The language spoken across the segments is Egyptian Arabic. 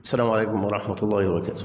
السلام عليكم ورحمة الله وبركاته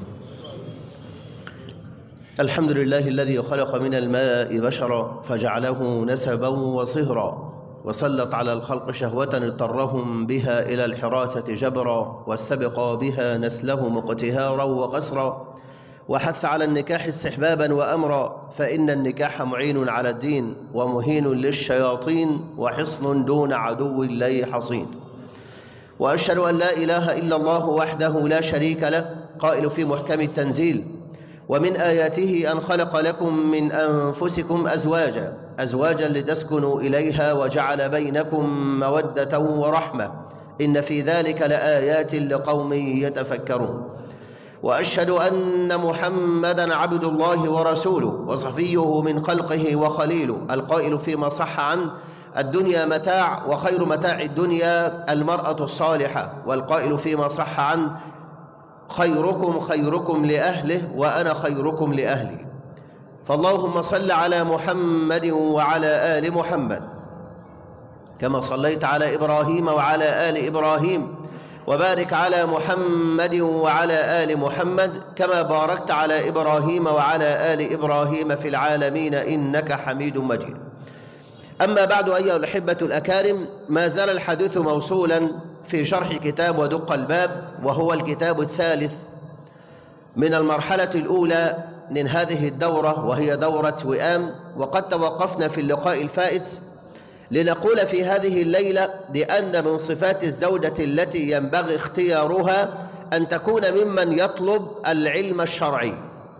الحمد لله الذي خلق من الماء بشرا فجعله نسبا وصهرا وسلط على الخلق شهوة اضطرهم بها إلى الحراثة جبرا واستبقى بها نسلهم اقتهارا وقسرا وحث على النكاح استحبابا وأمرا فإن النكاح معين على الدين ومهين للشياطين وحصن دون عدو الله حصين وأشهد أن لا إله إلا الله وحده لا شريك له قائل في محكم التنزيل ومن آياته أن خلق لكم من أنفسكم أزواجا أزواجا لتسكنوا إليها وجعل بينكم مودة ورحمة إن في ذلك لآيات لقوم يتفكرون وأشهد أن محمدا عبد الله ورسوله وصفيه من خلقه وخليله القائل فيما صح عنه الدنيا متاع وخير متاع الدنيا المرأة الصالحة والقائل فيما صح عنه خيركم خيركم لأهله وأنا خيركم لأهلي فاللهم صل على محمد وعلى آل محمد كما صليت على إبراهيم وعلى آل إبراهيم وبارك على محمد وعلى آل محمد كما باركت على إبراهيم وعلى آل إبراهيم في العالمين إنك حميد مجيد أما بعد أيها الأحبة الأكارم ما زال الحديث موصولا في شرح كتاب ودق الباب وهو الكتاب الثالث من المرحلة الأولى من هذه الدورة وهي دورة وئام وقد توقفنا في اللقاء الفائت لنقول في هذه الليلة بأن من صفات الزوجة التي ينبغي اختيارها أن تكون ممن يطلب العلم الشرعي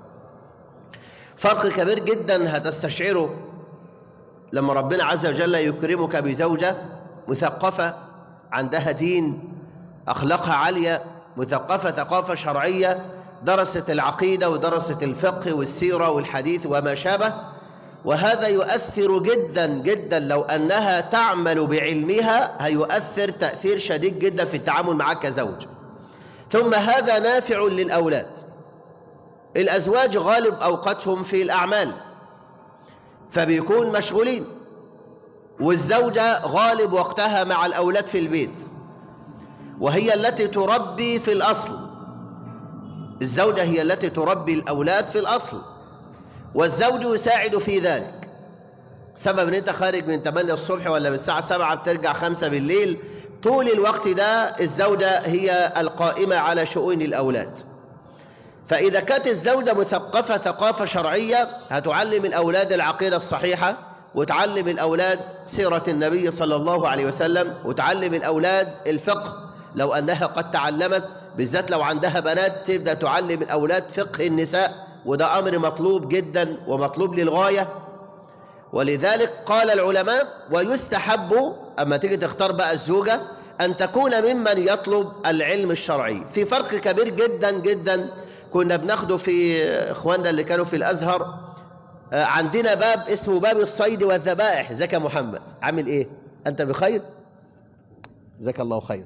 فرق كبير جدا هتستشعره لما ربنا عز وجل يكرمك بزوجة مثقفة عندها دين أخلاقها عالية مثقفة ثقافة شرعية درست العقيدة ودرست الفقه والسيرة والحديث وما شابه وهذا يؤثر جدا جدا لو أنها تعمل بعلمها هيؤثر تأثير شديد جدا في التعامل معك كزوج ثم هذا نافع للأولاد الأزواج غالب أوقاتهم في الأعمال فبيكون مشغولين والزوجة غالب وقتها مع الأولاد في البيت وهي التي تربي في الأصل الزوجة هي التي تربي الأولاد في الأصل والزوج يساعد في ذلك سبب ان انت خارج من 8 الصبح ولا من الساعة 7 بترجع 5 بالليل طول الوقت ده الزوجة هي القائمة على شؤون الأولاد فإذا كانت الزوجة مثقفة ثقافة شرعية هتعلم الأولاد العقيدة الصحيحة وتعلم الأولاد سيرة النبي صلى الله عليه وسلم وتعلم الأولاد الفقه لو أنها قد تعلمت بالذات لو عندها بنات تبدأ تعلم الأولاد فقه النساء وده أمر مطلوب جدا ومطلوب للغاية ولذلك قال العلماء ويستحب أما تيجي تختار بقى الزوجة أن تكون ممن يطلب العلم الشرعي في فرق كبير جدا جدا كنا بناخده في إخواننا اللي كانوا في الأزهر عندنا باب اسمه باب الصيد والذبائح ذاك محمد عامل ايه أنت بخير ذاك الله خير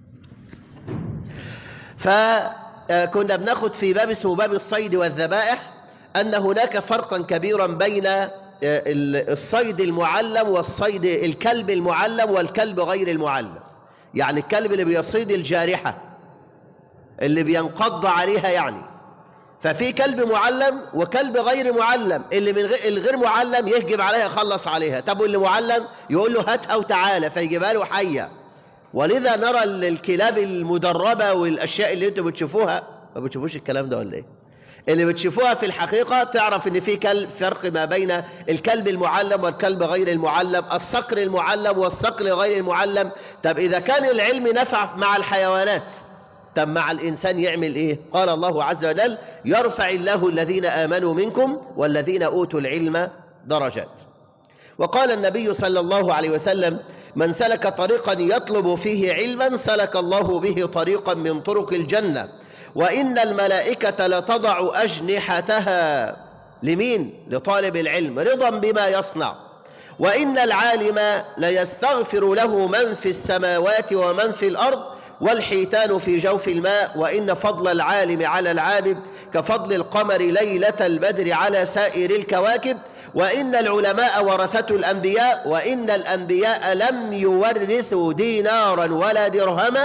فكنا بناخد في باب اسمه باب الصيد والذبائح أن هناك فرقا كبيرا بين الصيد المعلم والصيد الكلب المعلم والكلب غير المعلم يعني الكلب اللي بيصيد الجارحة اللي بينقض عليها يعني ففي كلب معلم وكلب غير معلم اللي من غير الغير معلم يهجم عليها يخلص عليها طب واللي معلم يقول له هات او تعالى فيجيبها له حيه ولذا نرى الكلاب المدربه والاشياء اللي انتم بتشوفوها ما بتشوفوش الكلام ده ولا ايه اللي بتشوفوها في الحقيقه تعرف ان في كلب فرق ما بين الكلب المعلم والكلب غير المعلم الصقر المعلم والصقر غير المعلم طب اذا كان العلم نفع مع الحيوانات طب مع الإنسان يعمل إيه قال الله عز وجل يرفع الله الذين آمنوا منكم والذين أوتوا العلم درجات وقال النبي صلى الله عليه وسلم من سلك طريقا يطلب فيه علما سلك الله به طريقا من طرق الجنة وإن الملائكة لتضع أجنحتها لمين لطالب العلم رضا بما يصنع وإن العالم ليستغفر له من في السماوات ومن في الأرض والحيتان في جوف الماء وإن فضل العالم على العابد كفضل القمر ليلة البدر على سائر الكواكب وإن العلماء ورثة الأنبياء وإن الأنبياء لم يورثوا دينارا ولا درهما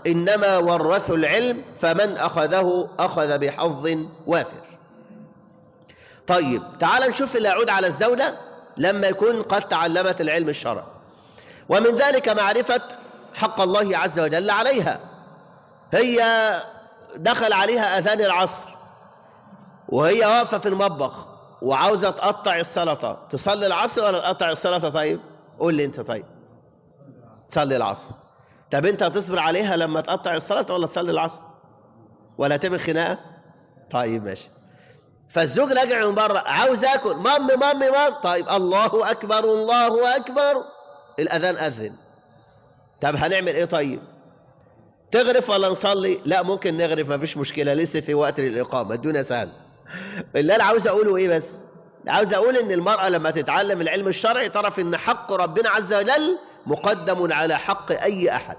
إنما ورثوا العلم فمن أخذه أخذ بحظ وافر طيب تعال نشوف اللي يعود على الزوجة لما يكون قد تعلمت العلم الشرعي ومن ذلك معرفة حق الله عز وجل عليها هي دخل عليها أذان العصر وهي واقفة في المطبخ وعاوزة تقطع السلطة تصلي العصر ولا تقطع السلطة طيب قول لي انت طيب تصلي العصر طب انت هتصبر عليها لما تقطع السلطة ولا تصلي العصر ولا تعمل خناقة طيب ماشي فالزوج راجع من بره عاوز اكل مامي مامي مام طيب الله اكبر الله اكبر الاذان اذن طب هنعمل ايه طيب تغرف ولا نصلي لا ممكن نغرف مفيش مشكله لسه في وقت الاقامه الدنيا سهل اللي انا عاوز اقوله ايه بس عاوز اقول ان المراه لما تتعلم العلم الشرعي تعرف ان حق ربنا عز وجل مقدم على حق اي احد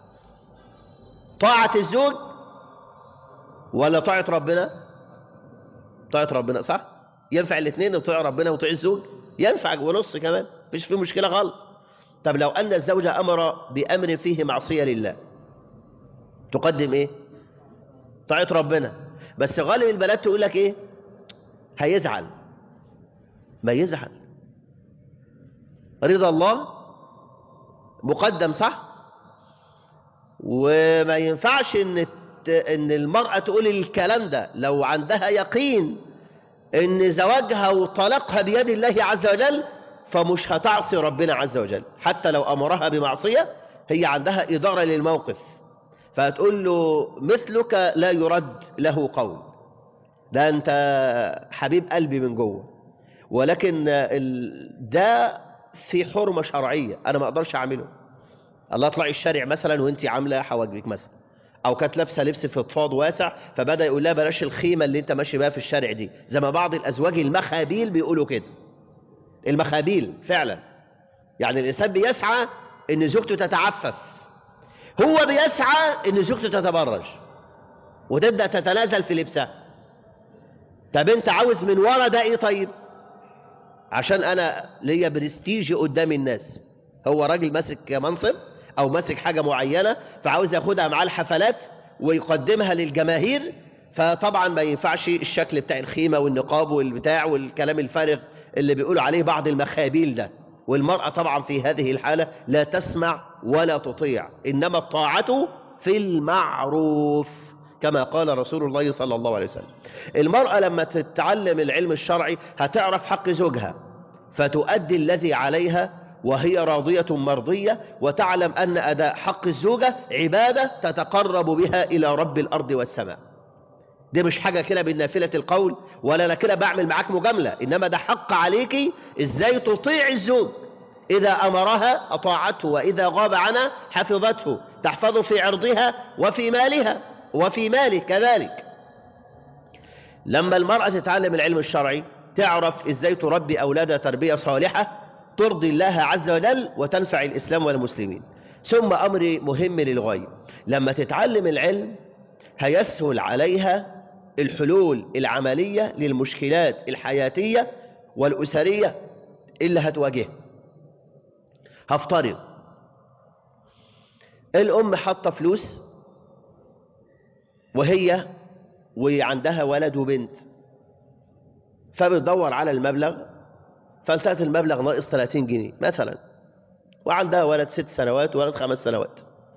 طاعه الزوج ولا طاعه ربنا طاعه ربنا صح ينفع الاثنين تطيع ربنا وتطيع الزوج ينفع ونص كمان مفيش فيه مشكله خالص طب لو ان الزوج امر بامر فيه معصيه لله تقدم ايه طاعه ربنا بس غالب البنات تقول لك ايه هيزعل ما يزعل رضا الله مقدم صح وما ينفعش ان ان المرأة تقول الكلام ده لو عندها يقين ان زواجها وطلاقها بيد الله عز وجل فمش هتعصي ربنا عز وجل حتى لو امرها بمعصية هي عندها ادارة للموقف فهتقول له مثلك لا يرد له قول ده انت حبيب قلبي من جوه ولكن ده في حرمة شرعية انا ما اقدرش اعمله الله اطلعي الشارع مثلا وانت عامله حواجبك مثلا او كانت لابسه لبس فضفاض واسع فبدا يقول لها بلاش الخيمه اللي انت ماشي بيها في الشارع دي زي ما بعض الازواج المخابيل بيقولوا كده المخابيل فعلا يعني الانسان بيسعى ان زوجته تتعفف هو بيسعى ان زوجته تتبرج وتبدا تتنازل في لبسها طب انت عاوز من ورا ده ايه طيب عشان انا ليا برستيج قدام الناس هو راجل ماسك منصب او ماسك حاجه معينه فعاوز ياخدها مع الحفلات ويقدمها للجماهير فطبعا ما ينفعش الشكل بتاع الخيمه والنقاب والبتاع والكلام الفارغ اللي بيقولوا عليه بعض المخابيل ده والمراه طبعا في هذه الحاله لا تسمع ولا تطيع انما الطاعه في المعروف كما قال رسول الله صلى الله عليه وسلم المراه لما تتعلم العلم الشرعي هتعرف حق زوجها فتؤدي الذي عليها وهي راضية مرضية وتعلم أن أداء حق الزوجة عبادة تتقرب بها إلى رب الأرض والسماء دي مش حاجة كده بالنافلة القول ولا أنا كده بعمل معاك مجاملة إنما ده حق عليكي إزاي تطيع الزوج إذا أمرها أطاعته وإذا غاب عنها حفظته تحفظ في عرضها وفي مالها وفي ماله كذلك لما المرأة تتعلم العلم الشرعي تعرف إزاي تربي أولادها تربية صالحة ترضي الله عز وجل وتنفع الإسلام والمسلمين ثم أمر مهم للغاية لما تتعلم العلم هيسهل عليها الحلول العملية للمشكلات الحياتية والأسرية اللي هتواجهها هفترض الأم حاطة فلوس وهي وعندها ولد وبنت فبتدور على المبلغ فالتقت المبلغ ناقص 30 جنيه مثلا وعندها ولد ست سنوات وولد خمس سنوات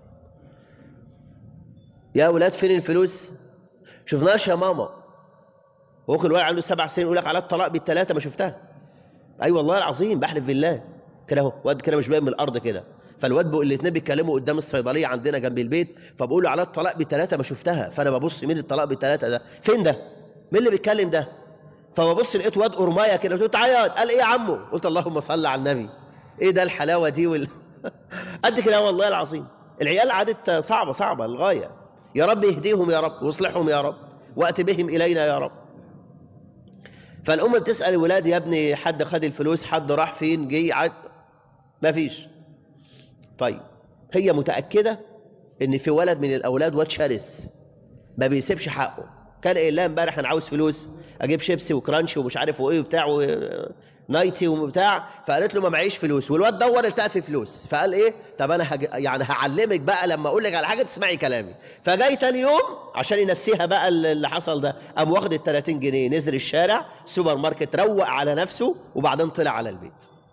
يا ولاد فين الفلوس شفناش يا ماما ممكن الولد عنده سبع سنين يقول لك على الطلاق بالثلاثه ما شفتها اي أيوة والله العظيم بحلف بالله كده اهو واد كده مش باين من الارض كده فالواد بقول الاثنين بيتكلموا قدام الصيدليه عندنا جنب البيت فبقول له على الطلاق بالثلاثه ما شفتها فانا ببص مين الطلاق بالثلاثه ده فين ده مين اللي بيتكلم ده فببص لقيت واد قرمايه كده قلت له تعالى قال ايه يا عمو قلت اللهم صل على النبي ايه ده الحلاوه دي وال... قد كده والله العظيم العيال عادت صعبه صعبه للغايه يا رب يهديهم يا رب واصلحهم يا رب وات بهم الينا يا رب فالام بتسال الولاد يا ابني حد خد الفلوس حد راح فين جه عاد مفيش طيب هي متاكده ان في ولد من الاولاد واد شرس ما بيسيبش حقه كان قايل لها امبارح انا عاوز فلوس اجيب شيبسي وكرانشي ومش عارف وايه وبتاع و... نايتي وبتاع فقالت له ما معيش فلوس والواد دور التقى في فلوس فقال ايه طب انا هج... يعني هعلمك بقى لما اقول لك على حاجه تسمعي كلامي فجاي تاني يوم عشان ينسيها بقى اللي حصل ده قام واخد ال 30 جنيه نزل الشارع سوبر ماركت روق على نفسه وبعدين طلع على البيت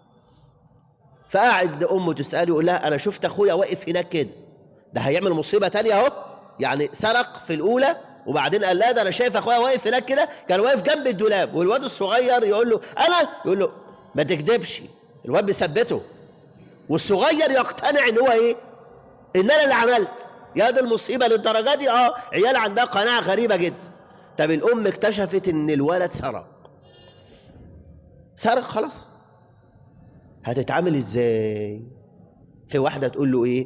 فقعد امه تساله يقول لها انا شفت اخويا واقف هناك كده ده هيعمل مصيبه تانية اهو يعني سرق في الاولى وبعدين قال لا ده انا شايف اخويا واقف هناك كده كان واقف جنب الدولاب والواد الصغير يقول له انا يقول له ما تكذبش الواد بيثبته والصغير يقتنع ان هو ايه ان انا اللي عملت يا دي المصيبه للدرجه دي اه عيال عندها قناعه غريبه جدا طب الام اكتشفت ان الولد سرق سرق خلاص هتتعامل ازاي في واحده تقول له ايه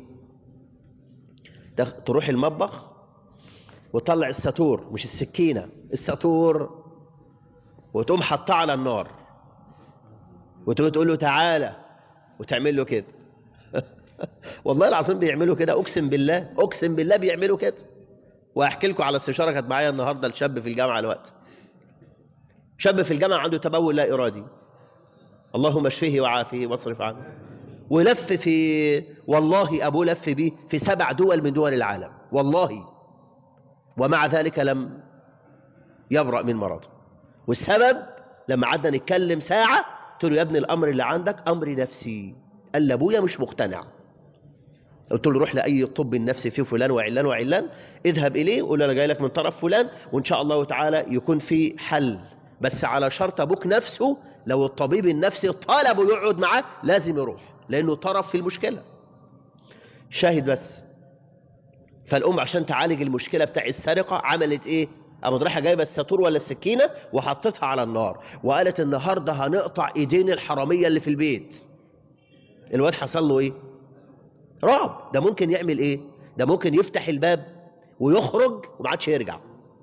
تروح المطبخ وطلع الساتور مش السكينة الساتور وتقوم حطاه على النار وتقول تقول له تعالى وتعمل له كده والله العظيم بيعملوا كده اقسم بالله اقسم بالله بيعملوا كده واحكي لكم على استشاره كانت معايا النهارده لشاب في الجامعه الوقت شاب في الجامعه عنده تبول لا ارادي اللهم اشفيه وعافيه واصرف عنه ولف في والله ابوه لف بيه في سبع دول من دول العالم والله ومع ذلك لم يبرأ من مرضه والسبب لما قعدنا نتكلم ساعة قلت له يا ابني الأمر اللي عندك أمر نفسي قال لي أبويا مش مقتنع قلت له روح لأي طب النفسي فيه فلان وعلان وعلان اذهب إليه وقول له أنا جاي لك من طرف فلان وإن شاء الله تعالى يكون في حل بس على شرط أبوك نفسه لو الطبيب النفسي طالبه يقعد معاه لازم يروح لأنه طرف في المشكلة شاهد بس فالأم عشان تعالج المشكلة بتاع السرقة عملت إيه؟ قامت رايحة جايبة الساتور ولا السكينة وحطتها على النار وقالت النهاردة هنقطع إيدين الحرامية اللي في البيت الواد حصل له إيه؟ رعب ده ممكن يعمل إيه؟ ده ممكن يفتح الباب ويخرج وما عادش يرجع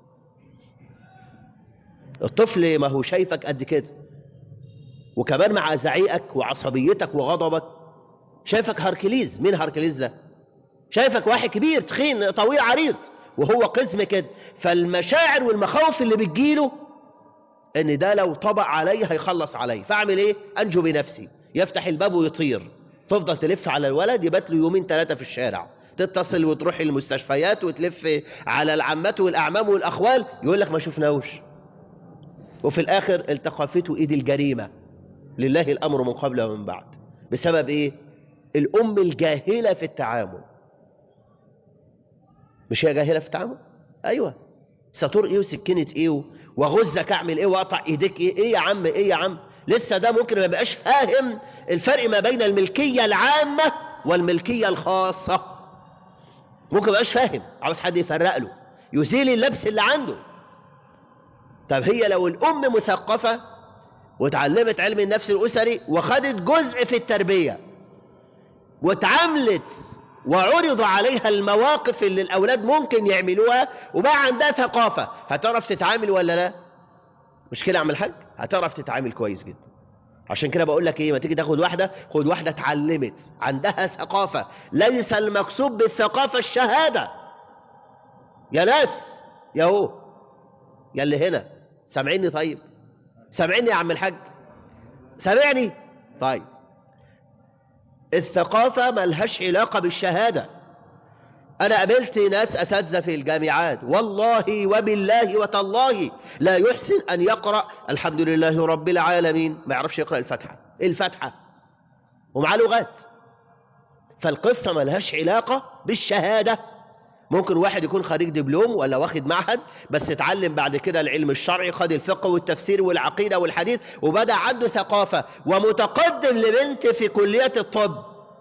الطفل ما هو شايفك قد كده وكمان مع زعيقك وعصبيتك وغضبك شايفك هركليز مين هركليز ده شايفك واحد كبير تخين طويل عريض وهو قزم كده فالمشاعر والمخاوف اللي بتجيله ان ده لو طبق علي هيخلص علي فاعمل ايه انجو بنفسي يفتح الباب ويطير تفضل تلف على الولد يبات له يومين ثلاثه في الشارع تتصل وتروح المستشفيات وتلف على العمات والاعمام والاخوال يقول لك ما شفناهوش وفي الاخر التقفته ايد الجريمه لله الامر من قبل ومن بعد بسبب ايه الام الجاهله في التعامل مش هي جاهله في التعامل ايوه ساتور ايه وسكينه ايه وغزك اعمل ايه واقطع ايديك ايه ايه يا عم ايه يا عم لسه ده ممكن ما يبقاش فاهم الفرق ما بين الملكيه العامه والملكيه الخاصه ممكن ما يبقاش فاهم عاوز حد يفرق له يزيل اللبس اللي عنده طب هي لو الام مثقفه وتعلمت علم النفس الاسري وخدت جزء في التربيه واتعاملت وعرض عليها المواقف اللي الأولاد ممكن يعملوها وبقى عندها ثقافة هتعرف تتعامل ولا لا مش كده اعمل حاج هتعرف تتعامل كويس جدا عشان كده بقول لك ايه ما تيجي تاخد واحدة خد واحدة اتعلمت عندها ثقافة ليس المقصود بالثقافة الشهادة يا ناس يا هو يا اللي هنا سامعيني طيب سامعيني يا عم الحاج سامعني طيب الثقافة ملهاش علاقة بالشهادة أنا قابلت ناس أساتذة في الجامعات والله وبالله وتالله لا يحسن أن يقرأ الحمد لله رب العالمين ما يعرفش يقرأ الفتحة الفتحة ومعاه لغات فالقصة ملهاش علاقة بالشهادة ممكن واحد يكون خريج دبلوم ولا واخد معهد بس اتعلم بعد كده العلم الشرعي خد الفقه والتفسير والعقيدة والحديث وبدأ عنده ثقافة ومتقدم لبنت في كلية الطب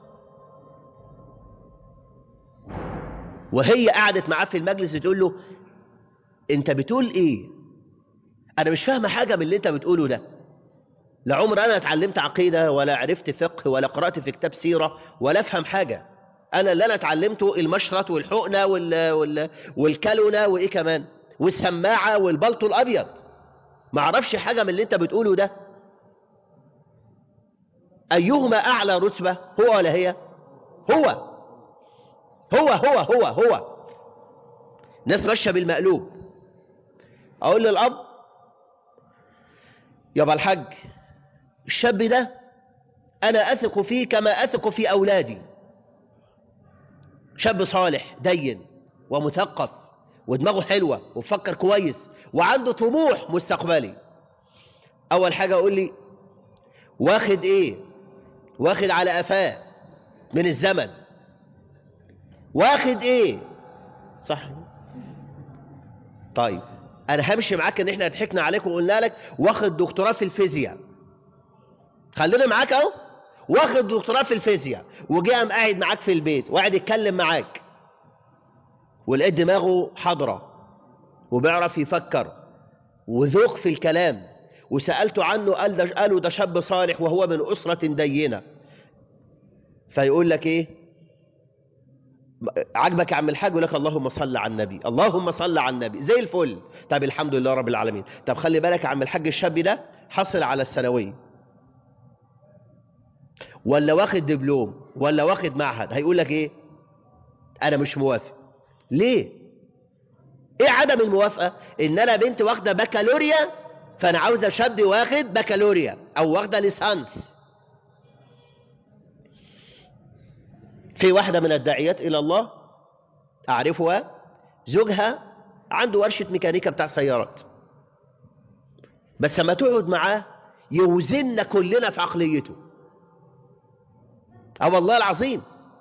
وهي قعدت معاه في المجلس تقول له انت بتقول ايه انا مش فاهمه حاجة من اللي انت بتقوله ده لا عمر انا اتعلمت عقيدة ولا عرفت فقه ولا قرأت في كتاب سيرة ولا افهم حاجة انا اللي انا اتعلمته المشرط والحقنه وال... وال... والكلونه وايه كمان والسماعه والبلطو الابيض ما اعرفش حاجه من اللي انت بتقوله ده ايهما اعلى رتبه هو ولا هي هو هو هو هو هو ناس ماشيه بالمقلوب اقول للاب يابا الحاج الشاب ده أنا أثق فيه كما أثق في أولادي شاب صالح دين ومثقف ودماغه حلوة وفكر كويس وعنده طموح مستقبلي أول حاجة أقول لي واخد إيه واخد على قفاه من الزمن واخد إيه صح طيب أنا همشي معاك إن إحنا ضحكنا عليك وقلنا لك واخد دكتوراه في الفيزياء خلينا معاك أهو واخد دكتوراه في الفيزياء وجه قام قاعد معاك في البيت وقاعد يتكلم معاك ولقيت دماغه حاضرة وبيعرف يفكر وذوق في الكلام وسألته عنه قال ده قالوا ده شاب صالح وهو من أسرة دينة فيقول لك إيه عجبك يا عم الحاج يقول لك اللهم صل على النبي اللهم صل على النبي زي الفل طب الحمد لله رب العالمين طب خلي بالك يا عم الحاج الشاب ده حصل على الثانويه ولا واخد دبلوم ولا واخد معهد هيقول لك ايه انا مش موافق ليه ايه عدم الموافقه ان انا بنت واخده بكالوريا فانا عاوزه شاب واخد بكالوريا او واخده ليسانس في واحده من الداعيات الى الله اعرفها زوجها عنده ورشه ميكانيكا بتاع سيارات بس لما تقعد معاه يوزننا كلنا في عقليته اه والله العظيم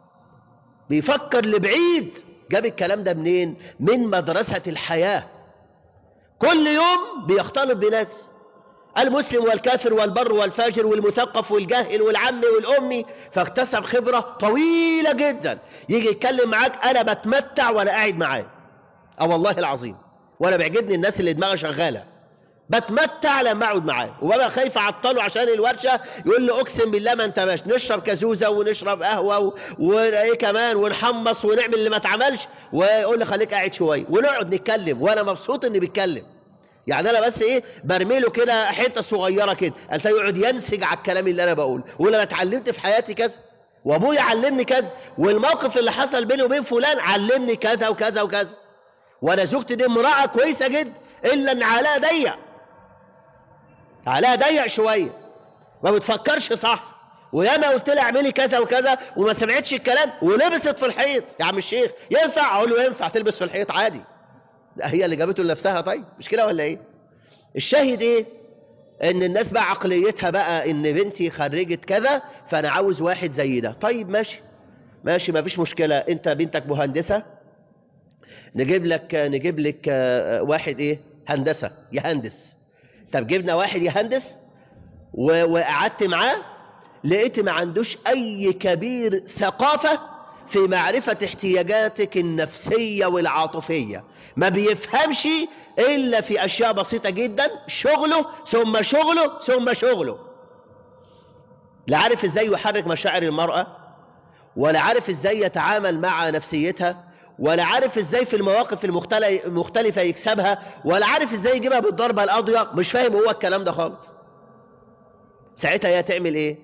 بيفكر لبعيد جاب الكلام ده منين من مدرسة الحياة كل يوم بيختلط بناس المسلم والكافر والبر والفاجر والمثقف والجاهل والعمي والأمي فاكتسب خبرة طويلة جدا يجي يتكلم معاك أنا بتمتع وأنا قاعد معاه اه والله العظيم وأنا بيعجبني الناس اللي دماغها شغالة بتمتع لما اقعد معاه وببقى خايف اعطله عشان الورشه يقول لي اقسم بالله ما انتبهش نشرب كازوزه ونشرب قهوه و... وايه كمان ونحمص ونعمل اللي ما اتعملش ويقول لي خليك قاعد شويه ونقعد نتكلم وانا مبسوط اني بيتكلم يعني انا بس ايه برمي له كده حته صغيره كده قلت يقعد ينسج على الكلام اللي انا بقوله ولا انا اتعلمت في حياتي كذا وابويا علمني كذا والموقف اللي حصل بيني وبين فلان علمني كذا وكذا وكذا وانا زوجتي دي امراه كويسه جدا الا ان علاء ضيق عليها ضيق شويه ما بتفكرش صح وياما قلت لها اعملي كذا وكذا وما سمعتش الكلام ولبست في الحيط يا عم الشيخ ينفع اقول له ينفع تلبس في الحيط عادي هي اللي جابته لنفسها طيب مش كده ولا ايه الشاهد ايه ان الناس بقى عقليتها بقى ان بنتي خرجت كذا فانا عاوز واحد زي ده طيب ماشي ماشي ما فيش مشكله انت بنتك مهندسه نجيب لك نجيب لك واحد ايه هندسه يهندس طب جبنا واحد يهندس وقعدت معاه لقيت ما عندوش اي كبير ثقافة في معرفة احتياجاتك النفسية والعاطفية ما بيفهمش الا في اشياء بسيطة جدا شغله ثم شغله ثم شغله لا عارف ازاي يحرك مشاعر المرأة ولا عارف ازاي يتعامل مع نفسيتها ولا عارف ازاي في المواقف المختلفة يكسبها ولا عارف ازاي يجيبها بالضربة القاضية مش فاهم هو الكلام ده خالص ساعتها هي تعمل ايه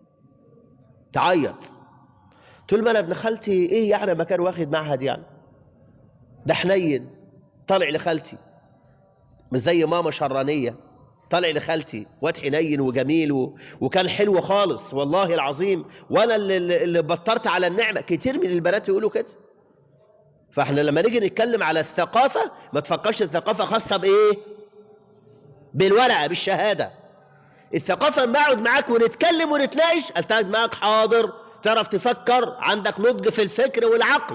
تعيط طول ما انا ابن خالتي ايه يعني ما كان واخد معهد يعني ده حنين طالع لخالتي مش زي ماما شرانية طالع لخالتي واد حنين وجميل و... وكان حلو خالص والله العظيم وانا اللي, اللي بطرت على النعمة كتير من البنات يقولوا كده فاحنا لما نيجي نتكلم على الثقافة ما تفكرش الثقافة خاصة بايه بالورقة بالشهادة الثقافة لما اقعد معاك ونتكلم ونتناقش التقعد معاك حاضر تعرف تفكر عندك نضج في الفكر والعقل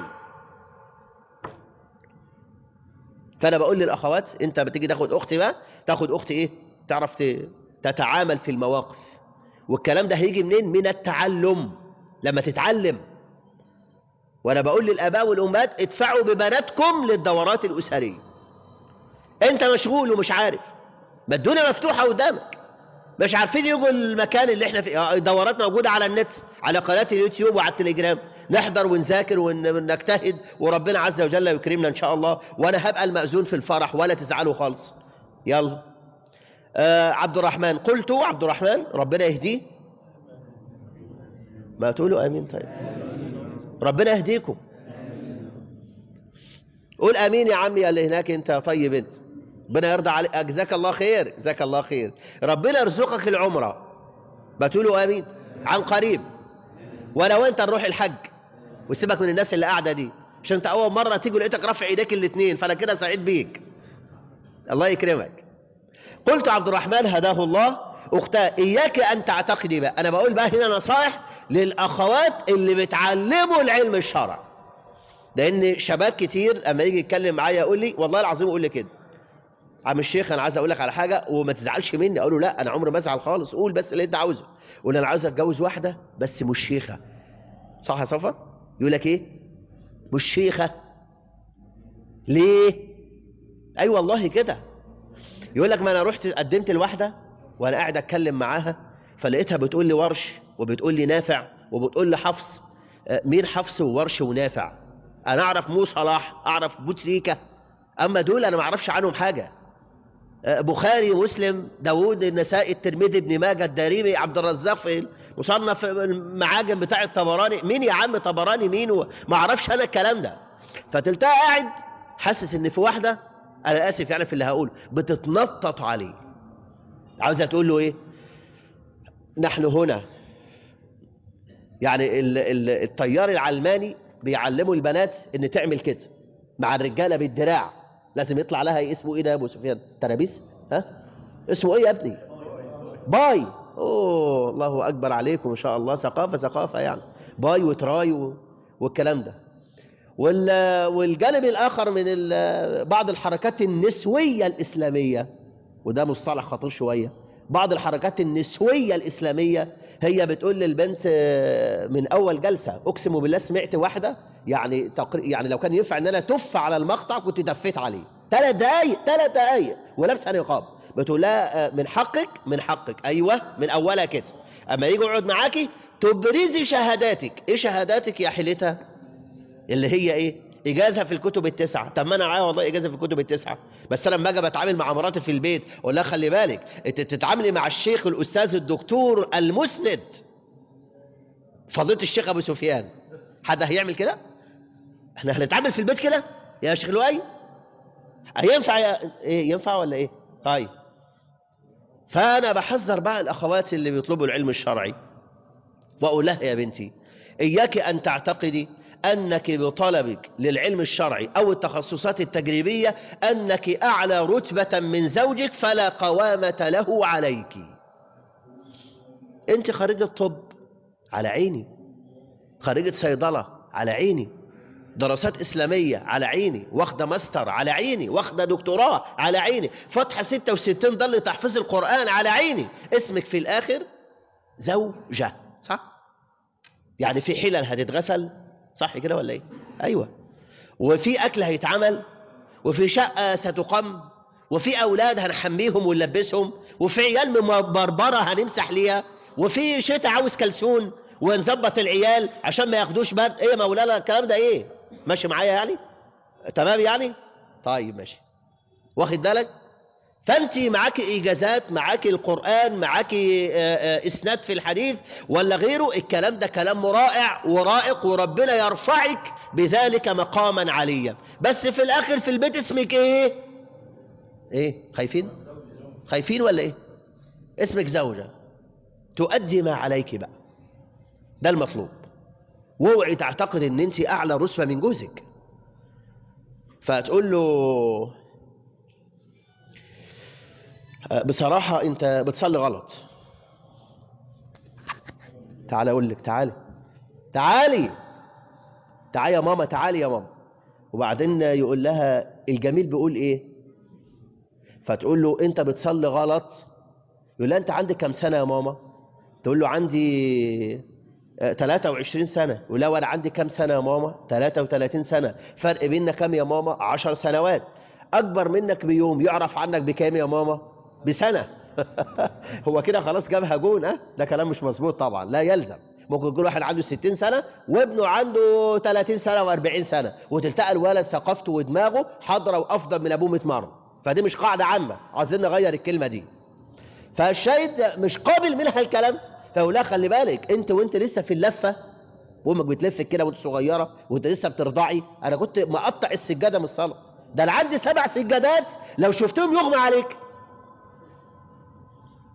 فانا بقول للاخوات انت بتيجي تاخد اختي بقى تاخد اختي ايه تعرف تتعامل في المواقف والكلام ده هيجي منين من التعلم لما تتعلم وانا بقول للاباء والامهات ادفعوا ببناتكم للدورات الاسريه انت مشغول ومش عارف ما الدنيا مفتوحه قدامك مش عارفين يجوا المكان اللي احنا فيه دورات موجوده على النت على قناه اليوتيوب وعلى التليجرام نحضر ونذاكر ونجتهد وربنا عز وجل يكرمنا ان شاء الله وانا هبقى المأذون في الفرح ولا تزعلوا خالص يلا آه عبد الرحمن قلت عبد الرحمن ربنا يهديه ما تقولوا امين طيب ربنا يهديكم قول امين يا عمي يا اللي هناك انت طيب انت ربنا يرضى عليك جزاك الله خير جزاك الله خير ربنا يرزقك العمره بتقولوا امين عن قريب ولو انت نروح الحج وسيبك من الناس اللي قاعده دي عشان انت اول مره تيجي لقيتك رافع ايديك الاثنين فانا كده سعيد بيك الله يكرمك قلت عبد الرحمن هداه الله اختاه اياك ان تعتقدي بقى انا بقول بقى هنا نصائح للاخوات اللي بتعلموا العلم الشرعي لان شباب كتير اما يجي يتكلم معايا يقول لي والله العظيم يقول لي كده عم الشيخ انا عايز اقول لك على حاجه وما تزعلش مني اقول له لا انا عمري ما ازعل خالص قول بس اللي انت عاوزه قول انا عاوز اتجوز واحده بس مش شيخه صح يا صفا يقول لك ايه مش شيخه ليه اي أيوة والله كده يقول لك ما انا رحت قدمت لواحده وانا قاعد اتكلم معاها فلقيتها بتقول لي ورش وبتقول لي نافع وبتقول لي حفص مين حفص وورش ونافع انا اعرف مو صلاح اعرف بوتريكا اما دول انا ما اعرفش عنهم حاجه بخاري مسلم داوود النسائي الترمذي ابن ماجه الدارمي عبد الرزاق في مصنف المعاجم بتاع الطبراني مين يا عم طبراني مين ما اعرفش انا الكلام ده فتلتقى قاعد حاسس ان في واحده انا اسف يعني في اللي هقوله بتتنطط عليه عاوزه تقول له ايه نحن هنا يعني ال ال الطيار العلماني بيعلموا البنات ان تعمل كده مع الرجاله بالدراع لازم يطلع لها اسمه ايه ده يا ابو سفيان ترابيس ها اسمه ايه يا ابني باي اوه الله اكبر عليكم ان شاء الله ثقافه ثقافه يعني باي وتراي والكلام ده والجانب الاخر من بعض الحركات النسويه الاسلاميه وده مصطلح خطير شويه بعض الحركات النسويه الاسلاميه هي بتقول للبنت من اول جلسه اقسم بالله سمعت واحده يعني تقر... يعني لو كان ينفع ان انا تف على المقطع كنت دفيت عليه ثلاث دقايق ثلاث دقايق ولابسه نقاب بتقول لها من حقك من حقك ايوه من اولها كده اما يجي يقعد معاكي تبرزي شهاداتك ايه شهاداتك يا حيلتها اللي هي ايه اجازه في الكتب التسعه طب ما انا معايا والله اجازه في الكتب التسعه بس انا لما اجي بتعامل مع مراتي في البيت اقول لها خلي بالك انت تتعاملي مع الشيخ الاستاذ الدكتور المسند فضيله الشيخ ابو سفيان حد هيعمل كده احنا هنتعامل في البيت كده يا شيخ لؤي هينفع يا... ايه ينفع ولا ايه طيب فانا بحذر بقى الاخوات اللي بيطلبوا العلم الشرعي واقول لها يا بنتي اياك ان تعتقدي أنك بطلبك للعلم الشرعي أو التخصصات التجريبية أنك أعلى رتبة من زوجك فلا قوامة له عليك أنت خريجة طب على عيني خريجة صيدلة على عيني دراسات إسلامية على عيني واخدة ماستر على عيني واخدة دكتوراه على عيني فتحة 66 ضل تحفيظ القرآن على عيني اسمك في الآخر زوجة صح؟ يعني في حلل هتتغسل صح كده ولا ايه ايوه وفي اكل هيتعمل وفي شقه ستقم وفي اولاد هنحميهم ونلبسهم وفي عيال مبربره هنمسح ليها وفي شتاء عاوز كلسون ونظبط العيال عشان ما ياخدوش برد ايه يا مولانا الكلام ده ايه ماشي معايا يعني تمام يعني طيب ماشي واخد بالك فانت معاكي اجازات معاكي القران معاكي اسناد في الحديث ولا غيره الكلام ده كلام رائع ورائق وربنا يرفعك بذلك مقاما عليا بس في الاخر في البيت اسمك ايه ايه خايفين خايفين ولا ايه اسمك زوجه تؤدي ما عليك بقى ده المطلوب واوعي تعتقد ان انت اعلى رتبه من جوزك فتقول له بصراحة أنت بتصلي غلط تعالى أقول لك تعالي تعالي تعالي يا ماما تعالي يا ماما وبعدين يقول لها الجميل بيقول إيه فتقول له أنت بتصلي غلط يقول لها أنت عندك كم سنة يا ماما تقول له عندي 23 سنة يقول لها وأنا عندي كم سنة يا ماما 33 سنة فرق بيننا كم يا ماما 10 سنوات أكبر منك بيوم يعرف عنك بكام يا ماما بسنة هو كده خلاص جابها جون ها ده كلام مش مظبوط طبعا لا يلزم ممكن يكون واحد عنده 60 سنة وابنه عنده 30 سنة و40 سنة وتلتقى الولد ثقافته ودماغه حاضرة وأفضل من أبوه 100 مرة فدي مش قاعدة عامة عايزين نغير الكلمة دي فالشاهد مش قابل منها الكلام فيقول لها خلي بالك انت وانت لسه في اللفة وامك بتلف كده وانت صغيرة وانت لسه بترضعي انا كنت مقطع السجادة من الصلاة ده انا عندي سبع سجادات لو شفتهم يغمى عليك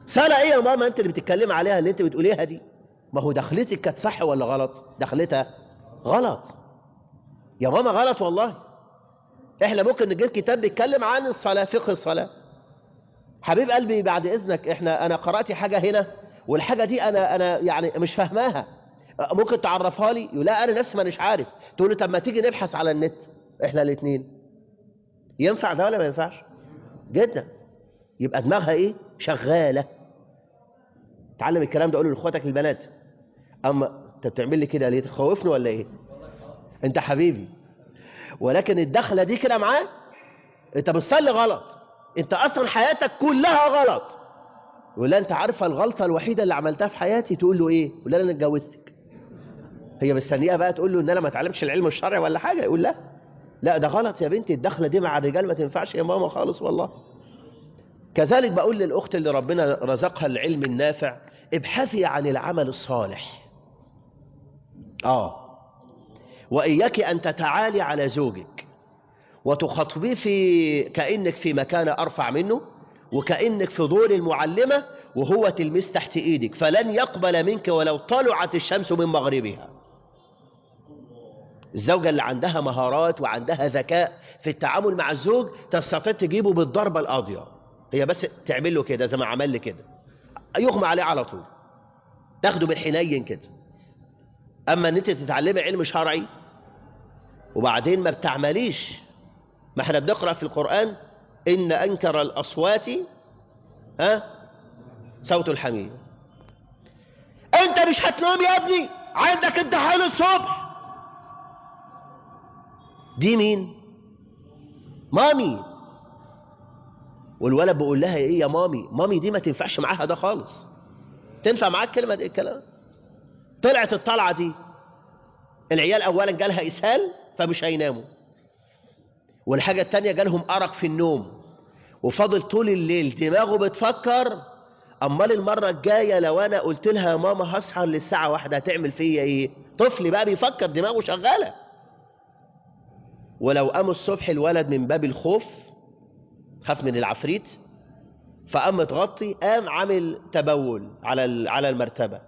صلاة ايه يا ماما انت اللي بتتكلم عليها اللي انت بتقوليها دي ما هو دخلتك كانت صح ولا غلط دخلتها غلط يا ماما غلط والله احنا ممكن نجيب كتاب بيتكلم عن الصلاة فقه الصلاة حبيب قلبي بعد اذنك احنا انا قرأت حاجة هنا والحاجة دي انا انا يعني مش فاهماها ممكن تعرفها لي يقول لا انا نفسي مانيش عارف تقول له طب ما تيجي نبحث على النت احنا الاثنين ينفع ده ولا ما ينفعش جدا يبقى دماغها ايه شغاله تعلم الكلام ده قوله لاخواتك البنات اما انت بتعمل لي كده ليه تخوفني ولا ايه انت حبيبي ولكن الدخله دي كده معاه انت بتصلي غلط انت اصلا حياتك كلها غلط يقول لها انت عارفه الغلطه الوحيده اللي عملتها في حياتي تقول له ايه يقول لها انا اتجوزتك هي مستنيه بقى تقول له ان انا ما اتعلمش العلم الشرعي ولا حاجه يقول لا لا ده غلط يا بنتي الدخله دي مع الرجال ما تنفعش يا ماما خالص والله كذلك بقول للاخت اللي ربنا رزقها العلم النافع ابحثي عن العمل الصالح اه واياك ان تتعالي على زوجك وتخاطبيه في كانك في مكان ارفع منه وكانك في دور المعلمه وهو تلميذ تحت ايدك فلن يقبل منك ولو طلعت الشمس من مغربها الزوجة اللي عندها مهارات وعندها ذكاء في التعامل مع الزوج تستطيع تجيبه بالضربة القاضية هي بس تعمل له كده زي ما عمل لي كده يغمى عليه على طول تاخده بالحنين كده اما ان انت تتعلمي علم شرعي وبعدين ما بتعمليش ما احنا بنقرا في القران ان انكر الاصوات ها صوت الحمير انت مش هتنام يا ابني عندك امتحان الصبح دي مين مامي والولد بيقول لها ايه يا مامي مامي دي ما تنفعش معاها ده خالص تنفع معاك كلمه ايه الكلام طلعت الطلعه دي العيال اولا جالها اسهال فمش هيناموا والحاجه الثانيه جالهم ارق في النوم وفضل طول الليل دماغه بتفكر امال المره الجايه لو انا قلت لها يا ماما هسهر للساعه واحدة هتعمل فيا ايه طفل بقى بيفكر دماغه شغاله ولو قام الصبح الولد من باب الخوف خاف من العفريت فقام متغطي قام عامل تبول على على المرتبه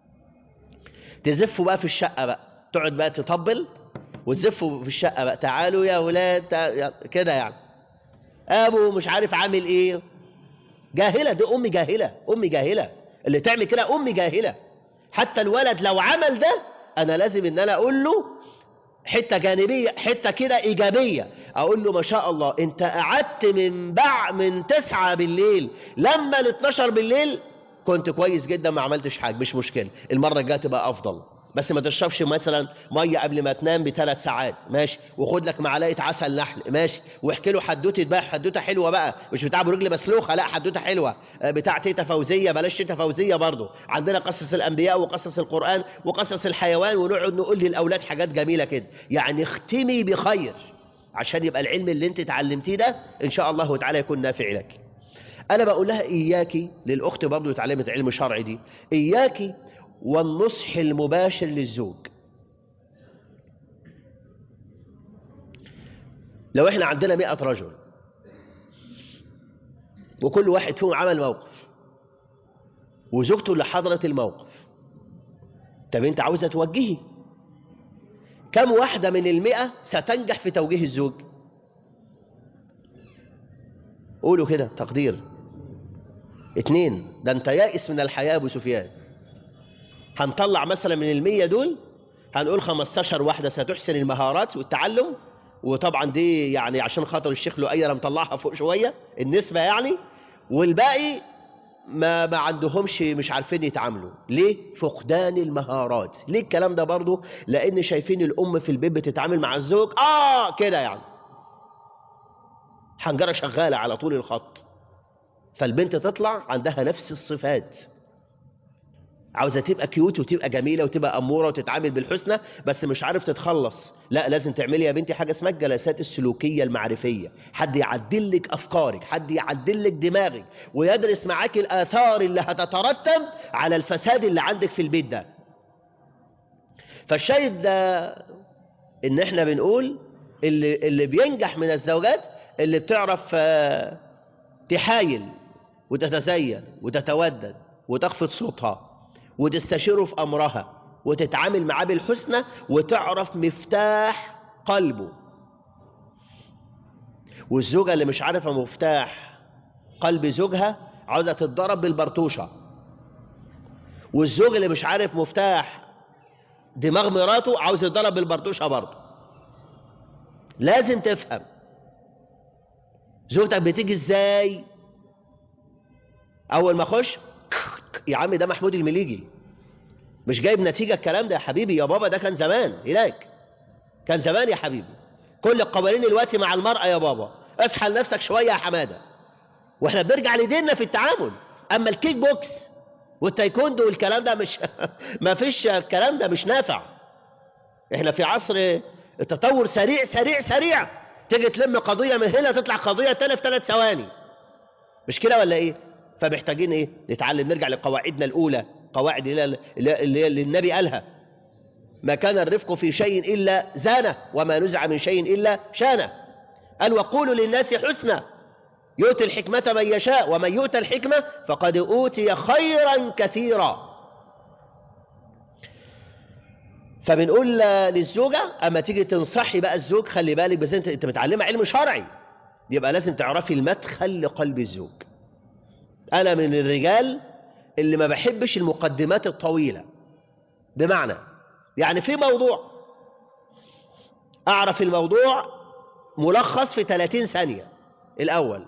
تزفوا بقى في الشقه بقى تقعد بقى تطبل وتزفوا في الشقه بقى تعالوا يا ولاد تع... كده يعني ابو مش عارف عامل ايه جاهله دي ام جاهله ام جاهله اللي تعمل كده ام جاهله حتى الولد لو عمل ده انا لازم ان انا اقول له حته جانبيه حته كده ايجابيه اقول له ما شاء الله انت قعدت من بع من تسعة بالليل لما ال 12 بالليل كنت كويس جدا ما عملتش حاجه مش مشكله المره الجايه تبقى افضل بس ما تشربش مثلا ميه قبل ما تنام بثلاث ساعات ماشي وخد لك معلقه عسل نحل ماشي واحكي له حدوته بقى حدوته حلوه بقى مش بتاع ابو رجل مسلوخه لا حدوته حلوه بتاع تيتا فوزيه بلاش تيتا فوزيه برضه عندنا قصص الانبياء وقصص القران وقصص الحيوان ونقعد نقول للاولاد حاجات جميله كده يعني اختمي بخير عشان يبقى العلم اللي انت اتعلمتيه ده ان شاء الله تعالى يكون نافع لك انا بقول لها اياكي للاخت برضه اتعلمت علم شرعي دي اياكي والنصح المباشر للزوج لو احنا عندنا مئة رجل وكل واحد فيهم عمل موقف وزوجته اللي حضرت الموقف طب انت عاوزة توجهي كم واحدة من المئة ستنجح في توجيه الزوج قولوا كده تقدير اتنين ده انت يائس من الحياة ابو سفيان هنطلع مثلا من المية دول هنقول 15 واحدة ستحسن المهارات والتعلم وطبعا دي يعني عشان خاطر الشيخ لؤي انا مطلعها فوق شوية النسبة يعني والباقي ما ما عندهمش مش عارفين يتعاملوا ليه فقدان المهارات ليه الكلام ده برضه لان شايفين الام في البيت بتتعامل مع الزوج اه كده يعني حنجره شغاله على طول الخط فالبنت تطلع عندها نفس الصفات عاوزه تبقى كيوت وتبقى جميله وتبقى اموره وتتعامل بالحسنى بس مش عارف تتخلص لا لازم تعملي يا بنتي حاجه اسمها الجلسات السلوكيه المعرفيه حد يعدل لك افكارك حد يعدل لك دماغك ويدرس معاك الاثار اللي هتترتب على الفساد اللي عندك في البيت ده فالشاهد ده ان احنا بنقول اللي اللي بينجح من الزوجات اللي بتعرف تحايل وتتزين وتتودد وتخفض صوتها وتستشيره في أمرها وتتعامل معاه بالحسنى وتعرف مفتاح قلبه والزوجة اللي مش عارفة مفتاح قلب زوجها عاوزة تتضرب بالبرطوشة والزوج اللي مش عارف مفتاح دماغ مراته عاوز يتضرب بالبرطوشة برضه لازم تفهم زوجتك بتيجي ازاي اول ما اخش يا عم ده محمود المليجي مش جايب نتيجة الكلام ده يا حبيبي يا بابا ده كان زمان هناك كان زمان يا حبيبي كل القوانين دلوقتي مع المرأة يا بابا اصحى لنفسك شوية يا حمادة واحنا بنرجع لديننا في التعامل اما الكيك بوكس والتايكوندو والكلام ده مش ما فيش الكلام ده مش نافع احنا في عصر التطور سريع سريع سريع تيجي تلم قضية من هنا تطلع قضية تانية في ثلاث ثواني مش كده ولا ايه فمحتاجين ايه نتعلم نرجع لقواعدنا الاولى قواعد اللي اللي اللي النبي قالها ما كان الرفق في شيء الا زانه وما نزع من شيء الا شانه قال وقولوا للناس حسنا يؤتي الحكمة من يشاء ومن يؤتى الحكمة فقد أوتي خيرا كثيرا فبنقول للزوجة أما تيجي تنصحي بقى الزوج خلي بالك بس أنت أنت متعلمة علم شرعي يبقى لازم تعرفي المدخل لقلب الزوج أنا من الرجال اللي ما بحبش المقدمات الطويلة بمعنى يعني في موضوع أعرف الموضوع ملخص في 30 ثانية الأول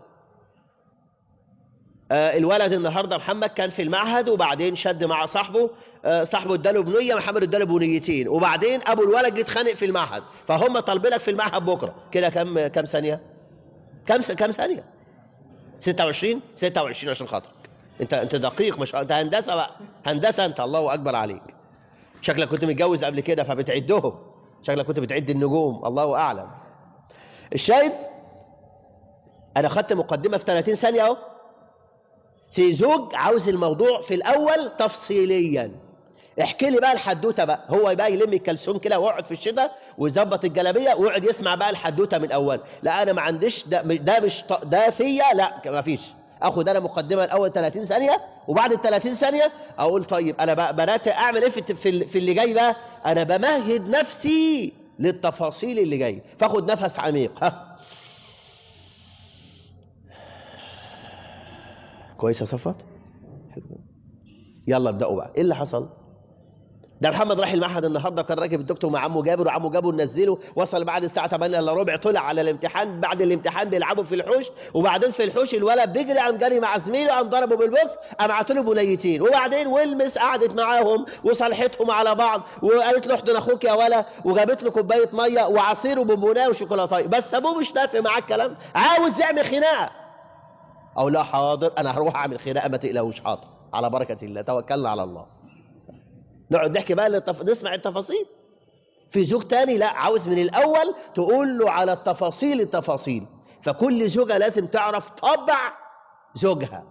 آه الولد النهارده محمد كان في المعهد وبعدين شد مع صاحبه آه صاحبه اداله بنيه محمد اداله بنيتين وبعدين ابو الولد جه اتخانق في المعهد فهم طالبين لك في المعهد بكره كده كام كام ثانيه كام كام ثانيه 26 26 عشان خاطرك انت انت دقيق مش انت هندسه بقى هندسه انت الله اكبر عليك شكلك كنت متجوز قبل كده فبتعدهم شكلك كنت بتعد النجوم الله اعلم الشاهد انا خدت مقدمه في 30 ثانيه اهو في زوج عاوز الموضوع في الاول تفصيليا احكي لي بقى الحدوته بقى هو بقى يلم الكلسون كده ويقعد في الشتاء ويظبط الجلابيه ويقعد يسمع بقى الحدوته من الاول لا انا ما عنديش ده, ده مش ده فيا لا ما فيش اخد انا مقدمه الاول 30 ثانيه وبعد ال 30 ثانيه اقول طيب انا بقى بدات اعمل ايه في في اللي جاي بقى انا بمهد نفسي للتفاصيل اللي جاي فاخد نفس عميق ها كويس يا صفات يلا ابدأوا بقى ايه اللي حصل ده محمد راح المعهد النهارده كان راكب الدكتور مع عمه جابر وعمه جابر نزله وصل بعد الساعه 8 الا ربع طلع على الامتحان بعد الامتحان بيلعبوا في الحوش وبعدين في الحوش الولد بيجري قام جري مع زميله قام ضربه بالبوكس قام عطوا له بنيتين وبعدين والمس قعدت معاهم وصالحتهم على بعض وقالت له احضن اخوك يا ولا وجابت له كوبايه ميه وعصير وبونبونيه وشوكولاته بس ابوه مش نافق معاه الكلام عاوز يعمل خناقه او لا حاضر انا هروح اعمل خناقه ما تقلقوش حاضر على بركه الله توكلنا على الله نقعد نحكي بقى للتف... نسمع التفاصيل في زوج تاني لا عاوز من الاول تقول له على التفاصيل التفاصيل فكل زوجه لازم تعرف طبع زوجها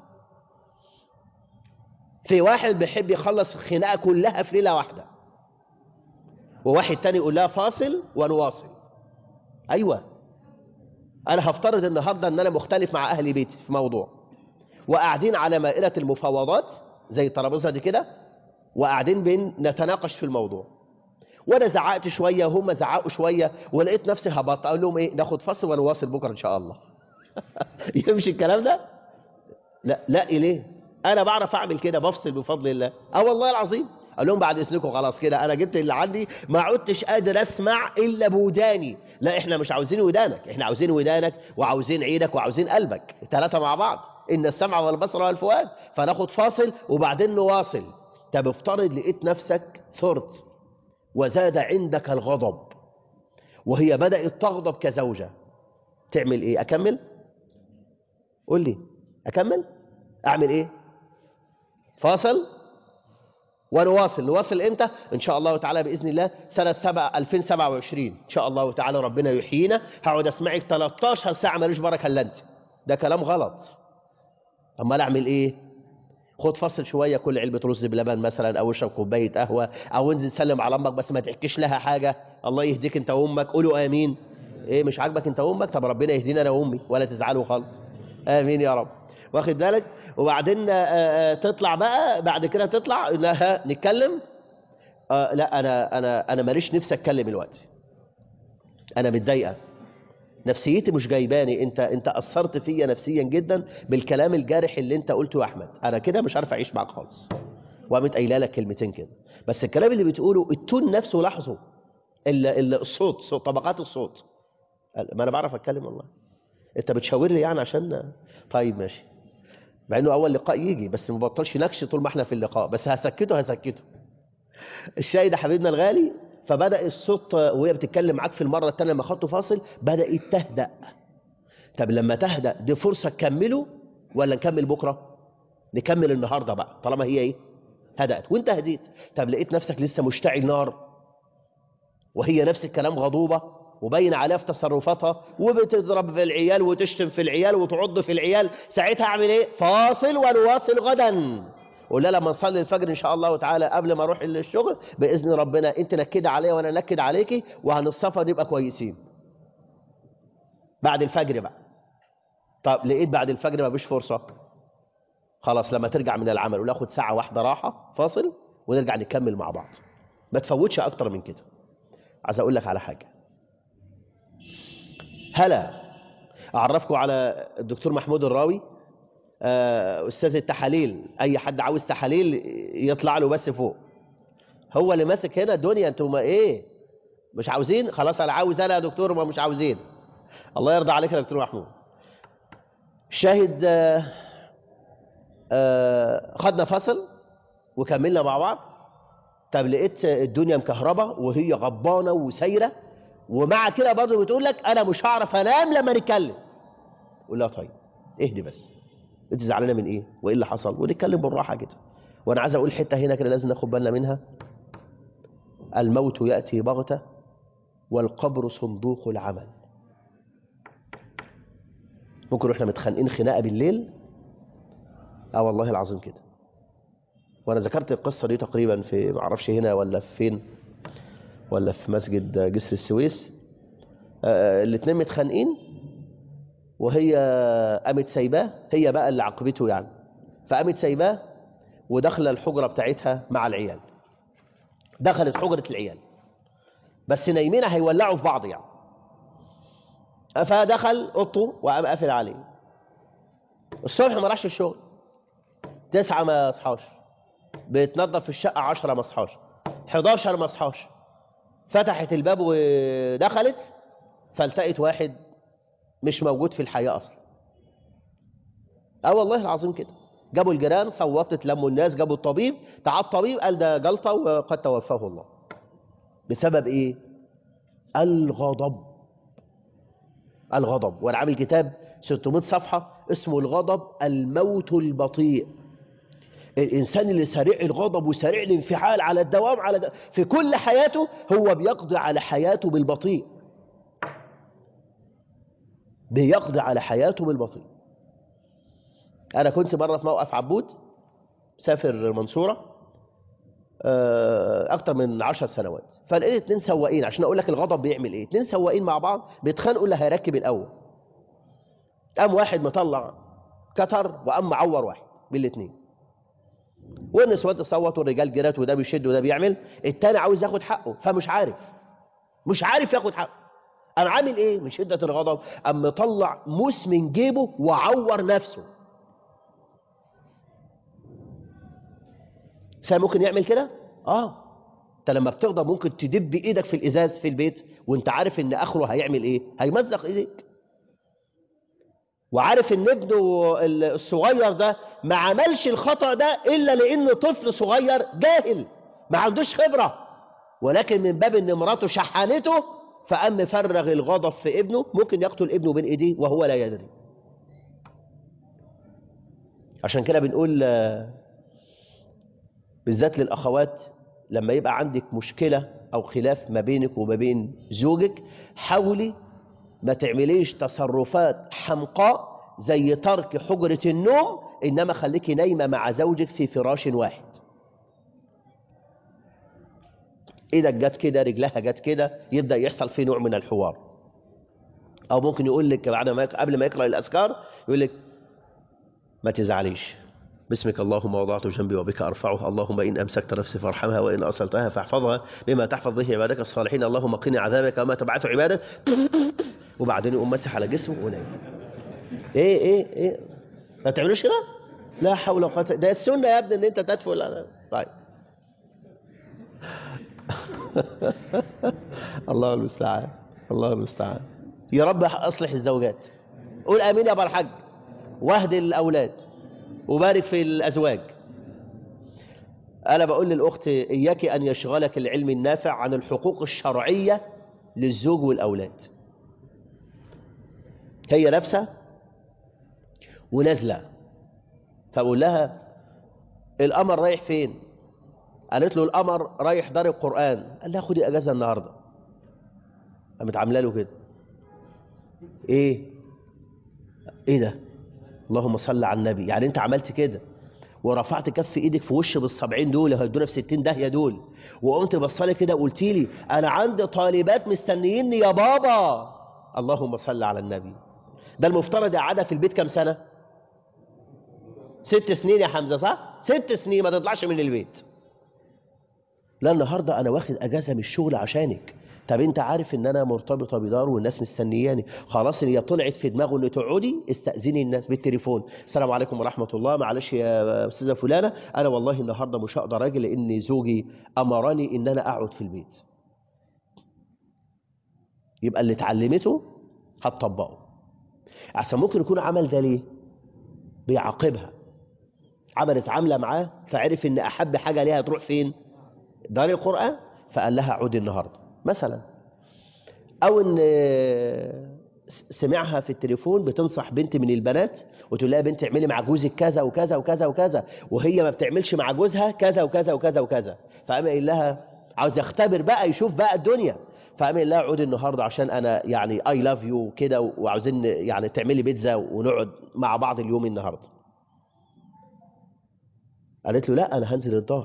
في واحد بيحب يخلص الخناقه كلها في ليله واحده وواحد تاني يقول لها فاصل ونواصل ايوه انا هفترض النهارده ان انا مختلف مع اهل بيتي في موضوع وقاعدين على مائده المفاوضات زي الترابيزه دي كده وقاعدين بين نتناقش في الموضوع وانا زعقت شويه وهم زعقوا شويه ولقيت نفسي هبط اقول لهم ايه ناخد فصل ونواصل بكره ان شاء الله يمشي الكلام ده لا لا ليه انا بعرف اعمل كده بفصل بفضل الله اه والله العظيم قال لهم بعد اذنكم خلاص كده انا جبت اللي عندي ما عدتش قادر اسمع الا بوداني لا احنا مش عاوزين ودانك احنا عاوزين ودانك وعاوزين عينك وعاوزين قلبك الثلاثه مع بعض ان السمع والبصر والفؤاد فناخد فاصل وبعدين نواصل طب افترض لقيت نفسك ثرت وزاد عندك الغضب وهي بدأت تغضب كزوجة تعمل ايه اكمل قول لي اكمل اعمل ايه فاصل ونواصل نواصل امتى ان شاء الله تعالى باذن الله سنه 7 2027 ان شاء الله تعالى ربنا يحيينا هقعد اسمعك 13 ساعه مالوش بركه الا انت ده كلام غلط امال اعمل ايه خد فصل شويه كل علبه رز بلبن مثلا او اشرب كوبايه قهوه او انزل سلم على امك بس ما تحكيش لها حاجه الله يهديك انت وامك قولوا امين ايه مش عاجبك انت وامك طب ربنا يهدينا انا وامي ولا تزعلوا خالص امين يا رب واخد بالك وبعدين آه، آه، تطلع بقى بعد كده تطلع لا نتكلم آه لا انا انا انا ماليش نفسي اتكلم دلوقتي انا متضايقه نفسيتي مش جايباني انت انت اثرت فيا نفسيا جدا بالكلام الجارح اللي انت قلته يا احمد انا كده مش عارف اعيش معاك خالص وقامت قايله لك كلمتين كده بس الكلام اللي بتقوله التون نفسه لاحظه ال- ال- الصوت صوت طبقات الصوت ما انا بعرف اتكلم والله انت بتشاور لي يعني عشان طيب ماشي مع انه اول لقاء يجي بس ما بطلش نكش طول ما احنا في اللقاء بس هسكته هسكته الشاهد يا حبيبنا الغالي فبدا الصوت وهي بتتكلم معاك في المره الثانيه لما خدته فاصل بدات تهدأ طب لما تهدأ دي فرصه تكمله ولا نكمل بكره نكمل النهارده بقى طالما هي ايه هدأت وانت هديت طب لقيت نفسك لسه مشتعل نار وهي نفس الكلام غضوبة وبين عليها في تصرفاتها وبتضرب في العيال وتشتم في العيال وتعض في العيال ساعتها اعمل ايه فاصل ونواصل غدا قول لها لما نصلي الفجر ان شاء الله تعالى قبل ما اروح الشغل باذن ربنا انت نكد عليا وانا نكد عليكي وهنصفى نبقى كويسين بعد الفجر بقى طب لقيت بعد الفجر ما فيش فرصه خلاص لما ترجع من العمل وناخد ساعه واحده راحه فاصل ونرجع نكمل مع بعض ما تفوتش اكتر من كده عايز اقول لك على حاجه هلا اعرفكم على الدكتور محمود الراوي آه، استاذ التحاليل اي حد عاوز تحاليل يطلع له بس فوق هو اللي ماسك هنا الدنيا انتوا ما ايه مش عاوزين خلاص انا عاوز انا يا دكتور ما مش عاوزين الله يرضى عليك يا دكتور محمود شاهد آه، آه، خدنا فصل وكملنا مع بعض طب لقيت الدنيا مكهربة وهي غضبانة وسايرة ومع كده برضه بتقول لك انا مش هعرف انام لما نتكلم قول لها طيب اهدي بس انت زعلانه من ايه وايه اللي حصل ونتكلم بالراحه كده وانا عايز اقول حته هنا كده لازم ناخد بالنا منها الموت ياتي بغته والقبر صندوق العمل ممكن واحنا متخانقين خناقه بالليل اه والله العظيم كده وانا ذكرت القصه دي تقريبا في معرفش هنا ولا في فين ولا في مسجد جسر السويس آه الاثنين متخانقين وهي قامت سايباه هي بقى اللي عاقبته يعني فقامت سايباه وداخله الحجره بتاعتها مع العيال دخلت حجره العيال بس نايمين هيولعوا في بعض يعني فدخل اوضته وقام قافل عليه الصبح ما راحش الشغل تسعة ما صحاش بتنظف في الشقة عشرة ما صحاش 11 ما صحاش فتحت الباب ودخلت فالتقت واحد مش موجود في الحياة أصلا اه والله العظيم كده جابوا الجيران صوتت لموا الناس جابوا الطبيب تعال الطبيب قال ده جلطة وقد توفاه الله بسبب ايه الغضب الغضب وانا عامل كتاب 600 صفحة اسمه الغضب الموت البطيء الإنسان اللي سريع الغضب وسريع الانفعال على الدوام على د... في كل حياته هو بيقضي على حياته بالبطيء بيقضي على حياته بالبطيء أنا كنت مرة في موقف عبود سافر المنصورة أكتر من عشر سنوات فلقيت اتنين سواقين عشان أقول لك الغضب بيعمل إيه اتنين سواقين مع بعض بيتخانقوا اللي هيركب الأول قام واحد مطلع كتر وقام معور واحد بالاتنين والنسوان تصوت والرجال جرات وده بيشد وده بيعمل التاني عاوز ياخد حقه فمش عارف مش عارف ياخد حقه قام عامل ايه من شده الغضب قام مطلع موس من جيبه وعور نفسه سام ممكن يعمل كده اه انت لما بتغضب ممكن تدب ايدك في الازاز في البيت وانت عارف ان اخره هيعمل ايه هيمزق ايديك وعارف ان ابنه الصغير ده ما عملش الخطأ ده إلا لأنه طفل صغير جاهل ما عندوش خبرة ولكن من باب ان مراته شحنته فقام مفرغ الغضب في ابنه ممكن يقتل ابنه بين ايديه وهو لا يدري عشان كده بنقول بالذات للأخوات لما يبقى عندك مشكلة أو خلاف ما بينك وما بين زوجك حاولي ما تعمليش تصرفات حمقاء زي ترك حجرة النوم إنما خليكي نايمة مع زوجك في فراش واحد إيدك جت كده رجلها جت كده يبدأ يحصل فيه نوع من الحوار أو ممكن يقول لك بعد ما قبل ما يقرأ الأذكار يقول لك ما تزعليش باسمك اللهم وضعت جنبي وبك أرفعه اللهم إن أمسكت نفسي فارحمها وإن أرسلتها فاحفظها بما تحفظ به عبادك الصالحين اللهم قني عذابك وما تبعث عبادك وبعدين يقوم مسح على جسمه ونايم ايه ايه ايه ما تعملوش كده لا حول ولا قوه ده السنه يا ابني ان انت تدفل على طيب الله المستعان الله المستعان يا رب اصلح الزوجات قول امين يا ابو الحاج واهد الاولاد وبارك في الازواج انا بقول للاخت اياك ان يشغلك العلم النافع عن الحقوق الشرعيه للزوج والاولاد هي نفسها ونازله فبقول لها القمر رايح فين قالت له القمر رايح دار القران قال لها خدي اجازه النهارده قامت عامله له كده ايه ايه ده اللهم صل على النبي يعني انت عملت كده ورفعت كف ايدك في وش بالسبعين دول هيدونا في ستين داهيه دول وقمت بصلي كده وقلت لي انا عندي طالبات مستنييني يا بابا اللهم صل على النبي ده المفترض قعدها في البيت كام سنه ست سنين يا حمزه صح ست سنين ما تطلعش من البيت لا النهارده انا واخد اجازه من الشغل عشانك طب انت عارف ان انا مرتبطه بدار والناس مستنياني خلاص هي طلعت في دماغه ان تقعدي استاذني الناس بالتليفون السلام عليكم ورحمه الله معلش يا استاذه فلانه انا والله النهارده مش هقدر اجي لان زوجي امرني ان انا اقعد في البيت يبقى اللي اتعلمته هتطبقه عشان ممكن يكون عمل ده ليه بيعاقبها عملت عامله معاه فعرف ان احب حاجه ليها تروح فين دار القران فقال لها عودي النهارده مثلا او ان سمعها في التليفون بتنصح بنت من البنات وتقول لها بنت اعملي مع جوزك كذا وكذا وكذا وكذا وهي ما بتعملش مع جوزها كذا وكذا وكذا وكذا فقام قايل لها عاوز يختبر بقى يشوف بقى الدنيا فقام قايل لها عودي النهارده عشان انا يعني اي لاف يو كده وعاوزين يعني تعملي بيتزا ونقعد مع بعض اليوم النهارده قالت له لا انا هنزل الدار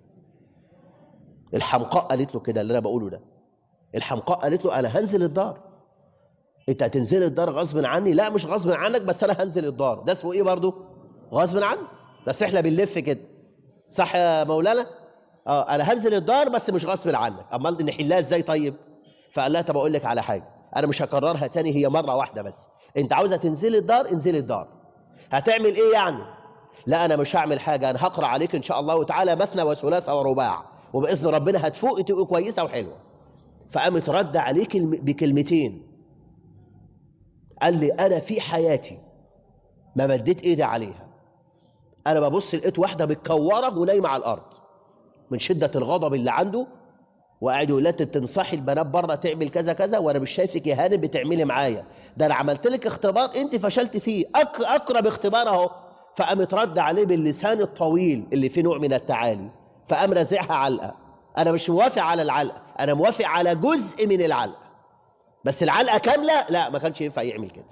الحمقاء قالت له كده اللي انا بقوله ده الحمقاء قالت له انا هنزل الدار انت هتنزل الدار غصب عني لا مش غصب عنك بس انا هنزل الدار ده اسمه ايه برضو غصب عني بس احنا بنلف كده صح يا مولانا اه انا هنزل الدار بس مش غصب عنك امال نحلها ازاي طيب فقال لها طب اقول لك على حاجه انا مش هكررها تاني هي مره واحده بس انت عاوزه تنزلي الدار انزلي الدار هتعمل ايه يعني لا انا مش هعمل حاجه انا هقرا عليك ان شاء الله تعالى مثنى وثلاث ورباع وباذن ربنا هتفوقي تبقي كويسه وحلوه فقامت رد عليه بكلمتين قال لي انا في حياتي ما مديت ايدي عليها انا ببص لقيت واحده متكوره ونايمه على الارض من شده الغضب اللي عنده وقاعد يقول لها تنصحي البنات بره تعمل كذا كذا وانا مش شايفك يا هانم بتعملي معايا ده انا عملت لك اختبار انت فشلت فيه أك اقرب اختبار اهو فقامت رد عليه باللسان الطويل اللي فيه نوع من التعالي فقام رازعها علقه انا مش موافق على العلقه انا موافق على جزء من العلقه بس العلقه كامله لا ما كانش ينفع يعمل كده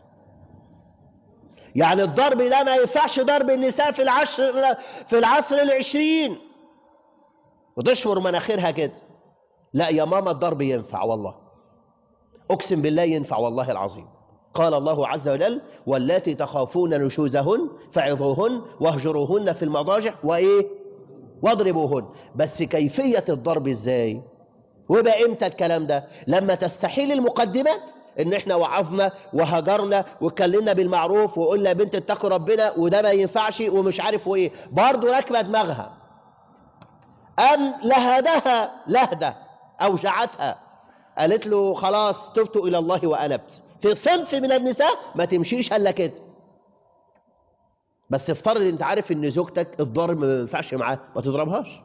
يعني الضرب ده ما ينفعش ضرب النساء في العشر في العصر العشرين وتشفر مناخيرها كده لا يا ماما الضرب ينفع والله اقسم بالله ينفع والله العظيم قال الله عز وجل واللاتي تخافون نشوزهن فعظوهن واهجروهن في المضاجع وايه واضربوهن بس كيفيه الضرب ازاي ويبقى امتى الكلام ده لما تستحيل المقدمات ان احنا وقفنا وهجرنا واتكلمنا بالمعروف وقلنا يا بنت اتقي ربنا وده ما ينفعش ومش عارف وايه برضه راكبه دماغها ام لهدها لهده اوجعتها قالت له خلاص تبت الى الله وانبت في صنف من النساء ما تمشيش الا كده بس افترض انت عارف ان زوجتك الضرب ما ينفعش معاه ما تضربهاش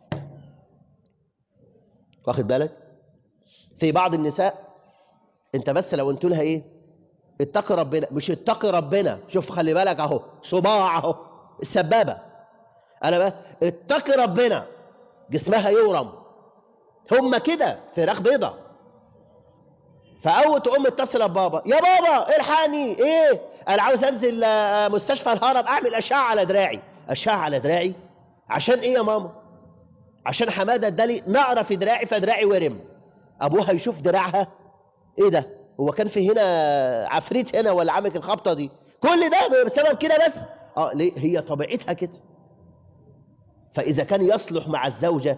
واخد بالك في بعض النساء انت بس لو قلت لها ايه اتقي ربنا مش اتقي ربنا شوف خلي بالك اهو صباع اهو السبابه انا بقى اتقي ربنا جسمها يورم هم كده فراخ بيضه فاول تقوم متصله ببابا يا بابا الحقني ايه انا عاوز انزل مستشفى الهرم اعمل اشعه على دراعي اشعه على دراعي عشان ايه يا ماما عشان حماده ادالي نقره في دراعي فدراعي ورم ابوها يشوف دراعها ايه ده هو كان في هنا عفريت هنا ولا عامل الخبطه دي كل ده بسبب كده بس اه ليه هي طبيعتها كده فاذا كان يصلح مع الزوجه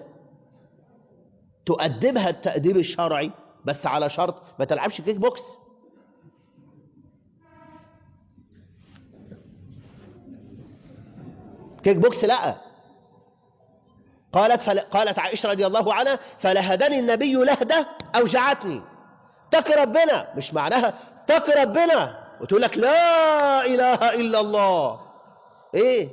تؤدبها التأديب الشرعي بس على شرط ما تلعبش كيك بوكس كيك بوكس لا قالت فل... قالت عائشة رضي الله عنها فلهدني النبي لهدة أوجعتني تقي ربنا مش معناها تقي ربنا وتقول لك لا إله إلا الله إيه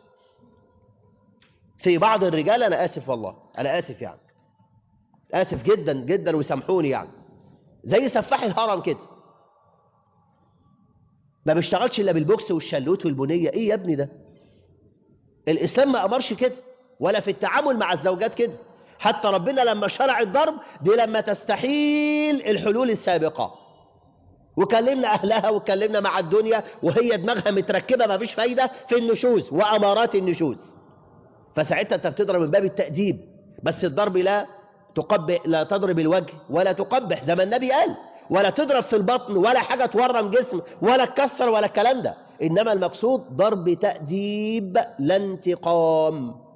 في بعض الرجال أنا آسف والله أنا آسف يعني آسف جدا جدا ويسامحوني يعني زي سفاح الهرم كده ما بيشتغلش إلا بالبوكس والشلوت والبنية إيه يا ابني ده الإسلام ما أمرش كده ولا في التعامل مع الزوجات كده حتى ربنا لما شرع الضرب دي لما تستحيل الحلول السابقة وكلمنا أهلها وكلمنا مع الدنيا وهي دماغها متركبة ما فيش فايدة في النشوز وأمارات النشوز فساعتها أنت بتضرب من باب التأديب بس الضرب لا تقبح لا تضرب الوجه ولا تقبح زي ما النبي قال ولا تضرب في البطن ولا حاجة تورم جسم ولا تكسر ولا الكلام ده إنما المقصود ضرب تأديب لا انتقام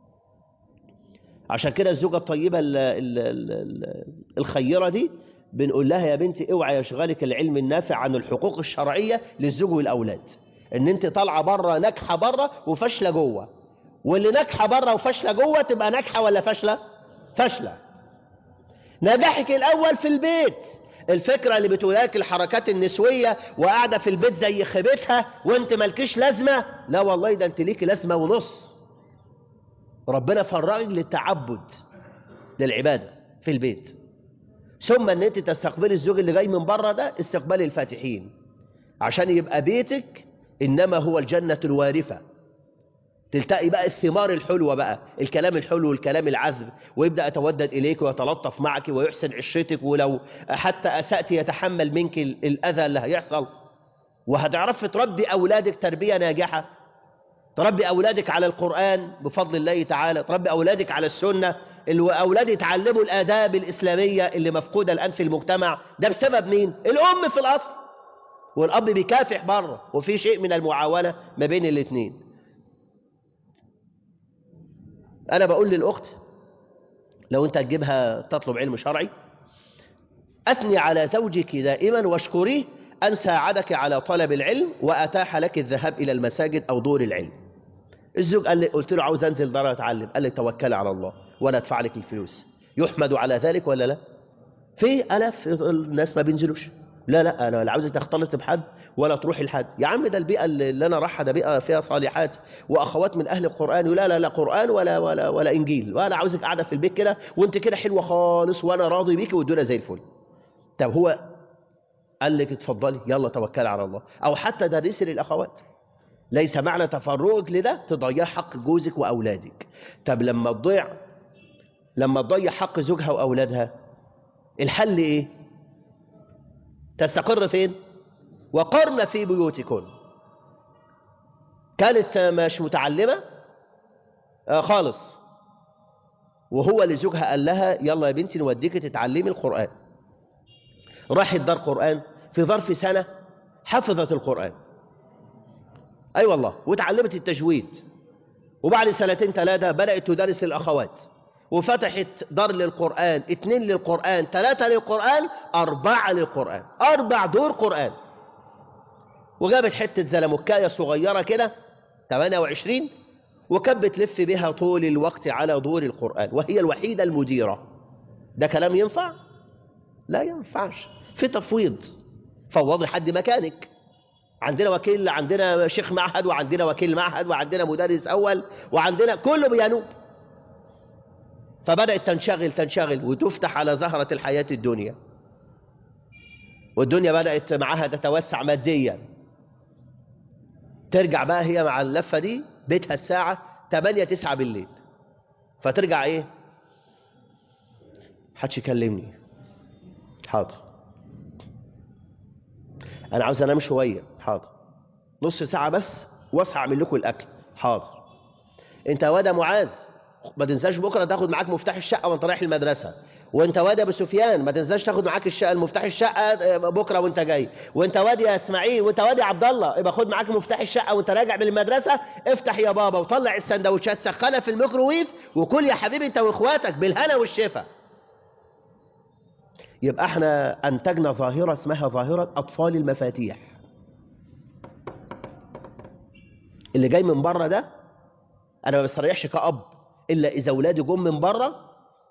عشان كده الزوجة الطيبة ال ال ال الخيرة دي بنقول لها يا بنتي اوعى يشغلك العلم النافع عن الحقوق الشرعية للزوج والأولاد ان انت طالعة بره ناجحة بره وفاشلة جوه واللي ناجحة بره وفاشلة جوه تبقى ناجحة ولا فاشلة فاشلة نجاحك الأول في البيت الفكرة اللي بتقولك الحركات النسوية وقاعدة في البيت زي خيبتها وانت مالكيش لازمة لا والله ده انت ليكي لازمة ونص ربنا فرغك للتعبد للعبادة في البيت ثم ان انت تستقبلي الزوج اللي جاي من بره ده استقبال الفاتحين عشان يبقى بيتك انما هو الجنة الوارفة تلتقي بقى الثمار الحلوة بقى الكلام الحلو والكلام العذب ويبدأ يتودد إليك ويتلطف معك ويحسن عشرتك ولو حتى أسأت يتحمل منك الأذى اللي هيحصل وهتعرف تربي أولادك تربية ناجحة تربي أولادك على القرآن بفضل الله تعالى تربي أولادك على السنة الأولاد يتعلموا الآداب الإسلامية اللي مفقودة الآن في المجتمع ده بسبب مين؟ الأم في الأصل والأب بيكافح بره وفي شيء من المعاونة ما بين الاثنين أنا بقول للأخت لو أنت تجيبها تطلب علم شرعي أثني على زوجك دائما واشكريه أن ساعدك على طلب العلم وأتاح لك الذهاب إلى المساجد أو دور العلم الزوج قال لي قلت له عاوز أنزل دار أتعلم قال لي توكل على الله وأنا أدفع لك الفلوس يحمد على ذلك ولا لا في ألاف الناس ما بينزلوش لا لا أنا لا عاوزك تختلط بحد ولا تروحي لحد يا عم ده البيئة اللي أنا رايحها ده بيئة فيها صالحات وأخوات من أهل القرآن لا لا لا قرآن ولا ولا ولا إنجيل وأنا عاوزك قاعدة في البيت كده وأنت كده حلوة خالص وأنا راضي بيكي والدنيا زي الفل طب هو قال لك اتفضلي يلا توكلي على الله أو حتى درسي للأخوات ليس معنى تفرغك لده تضيع حق جوزك وأولادك طب لما تضيع لما تضيع حق زوجها وأولادها الحل إيه تستقر فين وقرن في بيوتكن كانت مش متعلمة آه خالص وهو لزوجها قال لها يلا يا بنتي نوديك تتعلمي القرآن راحت دار قرآن في ظرف سنة حفظت القرآن أي أيوة والله وتعلمت التجويد وبعد سنتين ثلاثة بدأت تدرس للأخوات وفتحت دار للقرآن اثنين للقرآن ثلاثة للقرآن أربعة للقرآن أربع دور قرآن وجابت حتة زلمكاية صغيرة كده 28 وكانت بتلف بها طول الوقت على دور القرآن وهي الوحيدة المديرة ده كلام ينفع؟ لا ينفعش في تفويض فوضي حد مكانك عندنا وكيل عندنا شيخ معهد وعندنا وكيل معهد وعندنا مدرس أول وعندنا كله بينوب فبدأت تنشغل تنشغل وتفتح على زهرة الحياة الدنيا والدنيا بدأت معها تتوسع ماديا ترجع بقى هي مع اللفة دي بيتها الساعة 8 9 بالليل فترجع ايه حدش يكلمني حاضر انا عاوز انام شويه حاضر نص ساعه بس واصحى اعمل لكم الاكل حاضر انت يا واد معاذ ما تنساش بكره تاخد معاك مفتاح الشقه وانت رايح المدرسه وانت واد يا ابو سفيان ما تنساش تاخد معاك الشقه المفتاح الشقه بكره وانت جاي وانت واد يا اسماعيل وانت واد يا عبد الله يبقى خد معاك مفتاح الشقه وانت راجع من المدرسه افتح يا بابا وطلع السندوتشات سخنها في الميكروويف وكل يا حبيبي انت واخواتك بالهنا والشفا يبقى احنا انتجنا ظاهره اسمها ظاهره اطفال المفاتيح اللي جاي من بره ده انا ما بستريحش كأب الا اذا اولادي جم من بره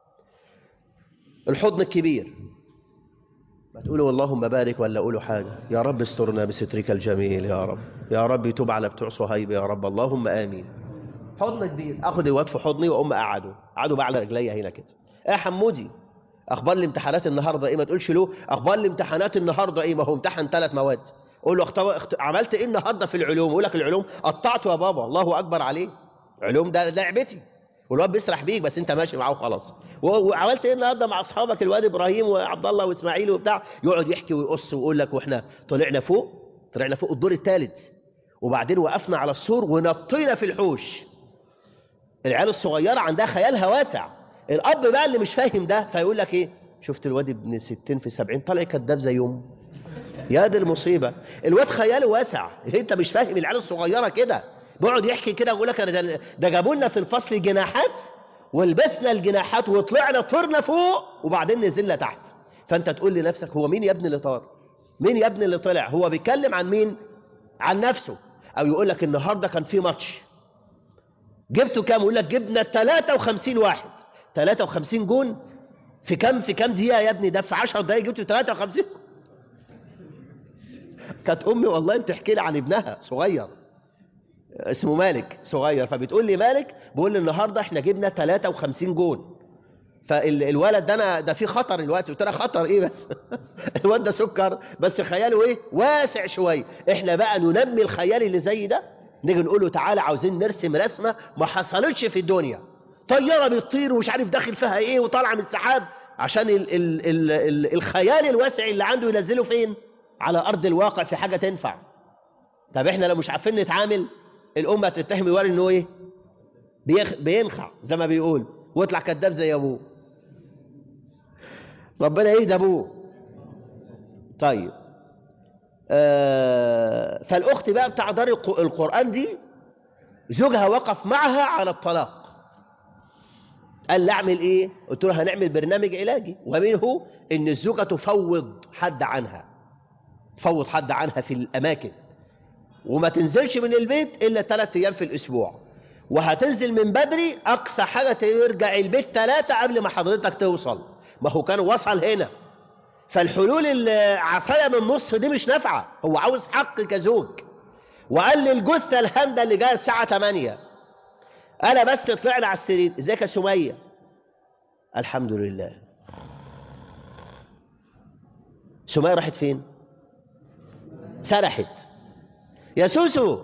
الحضن الكبير ما تقولوا اللهم بارك ولا قولوا حاجة يا رب استرنا بسترك الجميل يا رب يا رب يتوب على بتوع صهيب يا رب اللهم آمين حضن كبير اخد الواد في حضني واقوم اقعده قعدوا بقى على رجليا هنا كده ايه يا حمودي اخبار الامتحانات النهارده ايه ما تقولش له اخبار الامتحانات النهارده ايه ما هو امتحن ثلاث مواد قول له اختو... اخت... عملت ايه النهارده في العلوم يقول لك العلوم قطعته يا بابا الله اكبر عليه علوم ده لعبتي والواد بيسرح بيك بس انت ماشي معاه وخلاص وعملت ايه النهارده مع اصحابك الواد ابراهيم وعبد الله واسماعيل وبتاع يقعد يحكي ويقص ويقول لك واحنا طلعنا فوق طلعنا فوق الدور الثالث وبعدين وقفنا على السور ونطينا في الحوش العيال الصغيره عندها خيالها واسع الاب بقى اللي مش فاهم ده فيقول لك ايه شفت الواد ابن 60 في 70 طلع كذاب زيهم يا دي المصيبه الواد خياله واسع انت مش فاهم العيال الصغيره كده بيقعد يحكي كده ويقول لك انا ده, ده جابوا لنا في الفصل جناحات ولبسنا الجناحات وطلعنا طرنا فوق وبعدين نزلنا تحت فانت تقول لنفسك هو مين يا ابني اللي طار مين يا ابني اللي طلع هو بيتكلم عن مين عن نفسه او يقول لك النهارده كان في ماتش جبته كام يقول لك جبنا 53 واحد 53 جون في كام في كام دقيقه يا ابني ده في 10 دقايق جبت 53 كانت امي والله بتحكي لي عن ابنها صغير اسمه مالك صغير فبتقول لي مالك بقول لي النهارده احنا جبنا 53 جون فالولد ده انا ده في خطر الوقت قلت لها خطر ايه بس الواد ده سكر بس خياله ايه واسع شويه احنا بقى ننمي الخيال اللي زي ده نيجي نقول له تعالى عاوزين نرسم رسمه ما حصلتش في الدنيا طياره بتطير ومش عارف داخل فيها ايه وطالعه من السحاب عشان ال ال ال ال الخيال الواسع اللي عنده ينزله فين على ارض الواقع في حاجه تنفع طب احنا لو مش عارفين نتعامل الامه تتهم الوالد انه ايه بيخ... بينخع زي ما بيقول ويطلع كذاب زي ابوه ربنا يهدى ابوه طيب آه فالاخت بقى بتاع دار القران دي زوجها وقف معها على الطلاق قال لي اعمل ايه قلت له هنعمل برنامج علاجي ومنه ان الزوجه تفوض حد عنها تفوض حد عنها في الاماكن وما تنزلش من البيت الا ثلاث ايام في الاسبوع وهتنزل من بدري اقصى حاجه ترجع البيت ثلاثه قبل ما حضرتك توصل ما هو كان وصل هنا فالحلول العفايه من النص دي مش نافعه هو عاوز حق كزوج وقال لي الجثه الهامده اللي جايه الساعه 8 انا بس طلعنا على السرير ازيك يا سميه الحمد لله سميه راحت فين سرحت يا سوسو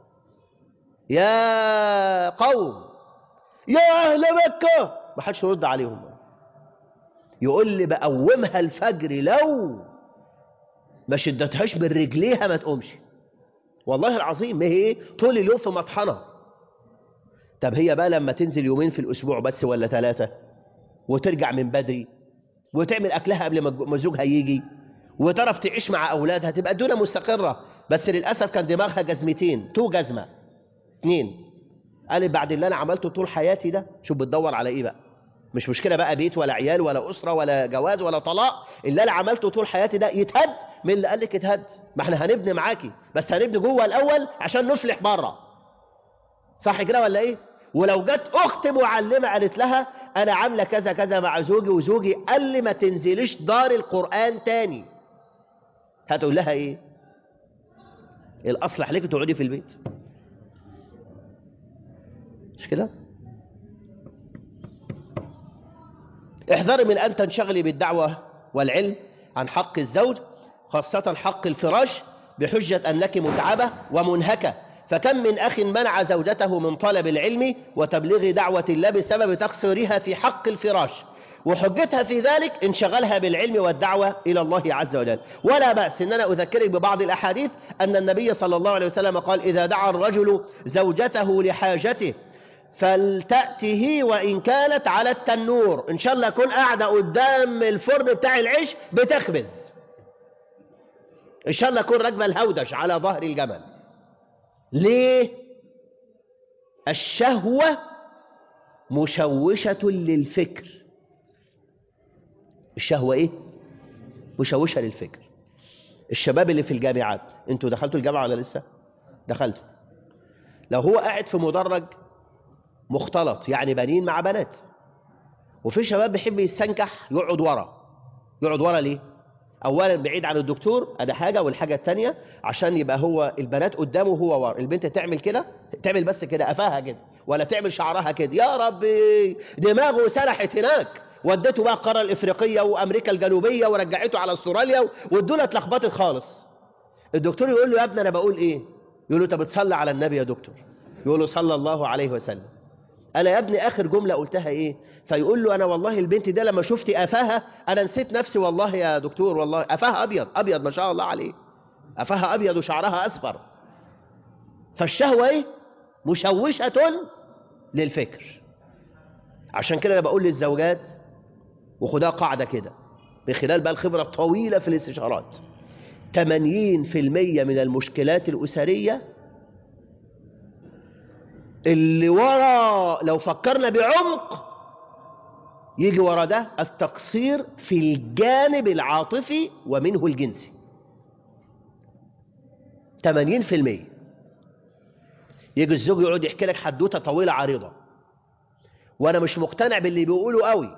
يا قوم يا اهل مكه ما حدش يرد عليهم يقول لي بقومها الفجر لو ما شدتهاش من رجليها ما تقومش والله العظيم ما هي طول اليوم في مطحنه طب هي بقى لما تنزل يومين في الاسبوع بس ولا ثلاثه وترجع من بدري وتعمل اكلها قبل ما زوجها يجي وتعرف تعيش مع اولادها تبقى الدنيا مستقره بس للاسف كان دماغها جزمتين تو جزمه اثنين قالت بعد اللي انا عملته طول حياتي ده شوف بتدور على ايه بقى مش مشكله بقى بيت ولا عيال ولا اسره ولا جواز ولا طلاق اللي انا عملته طول حياتي ده يتهد من اللي قال لك يتهد ما احنا هنبني معاكي بس هنبني جوه الاول عشان نفلح بره صح كده ولا ايه ولو جت اخت معلمه قالت لها انا عامله كذا كذا مع زوجي وزوجي قال لي ما تنزليش دار القران تاني هتقول لها ايه الاصلح لك تقعدي في البيت مش كده احذري من ان تنشغلي بالدعوه والعلم عن حق الزوج خاصه حق الفراش بحجه انك متعبه ومنهكه فكم من اخ منع زوجته من طلب العلم وتبليغ دعوه الله بسبب تقصيرها في حق الفراش وحجتها في ذلك انشغلها بالعلم والدعوة إلى الله عز وجل ولا بأس أن أنا أذكرك ببعض الأحاديث أن النبي صلى الله عليه وسلم قال إذا دعا الرجل زوجته لحاجته فلتأته وإن كانت على التنور إن شاء الله أكون قاعدة قدام الفرن بتاع العيش بتخبز إن شاء الله أكون راكبة الهودج على ظهر الجمل ليه؟ الشهوة مشوشة للفكر الشهوة إيه؟ مشوشة للفكر الشباب اللي في الجامعات انتوا دخلتوا الجامعة ولا لسه؟ دخلتوا لو هو قاعد في مدرج مختلط يعني بنين مع بنات وفي شباب بيحب يستنكح يقعد ورا يقعد ورا ليه اولا بعيد عن الدكتور ادي حاجه والحاجه الثانيه عشان يبقى هو البنات قدامه وهو ورا البنت تعمل كده تعمل بس كده قفاها كده ولا تعمل شعرها كده يا ربي دماغه سرحت هناك ودته بقى القاره الافريقيه وامريكا الجنوبيه ورجعته على استراليا والدنيا اتلخبطت خالص الدكتور يقول له يا ابني انا بقول ايه يقول له انت بتصلي على النبي يا دكتور يقول له صلى الله عليه وسلم انا يا ابني اخر جمله قلتها ايه فيقول له انا والله البنت ده لما شفت قفاها انا نسيت نفسي والله يا دكتور والله قفاها ابيض ابيض ما شاء الله عليه قفاها ابيض وشعرها اصفر فالشهوه ايه مشوشه للفكر عشان كده انا بقول للزوجات وخدها قاعده كده من خلال بقى الخبره الطويله في الاستشارات 80% من المشكلات الاسريه اللي ورا لو فكرنا بعمق يجي ورا ده التقصير في الجانب العاطفي ومنه الجنسي 80% يجي الزوج يقعد يحكي لك حدوته طويله عريضه وانا مش مقتنع باللي بيقوله قوي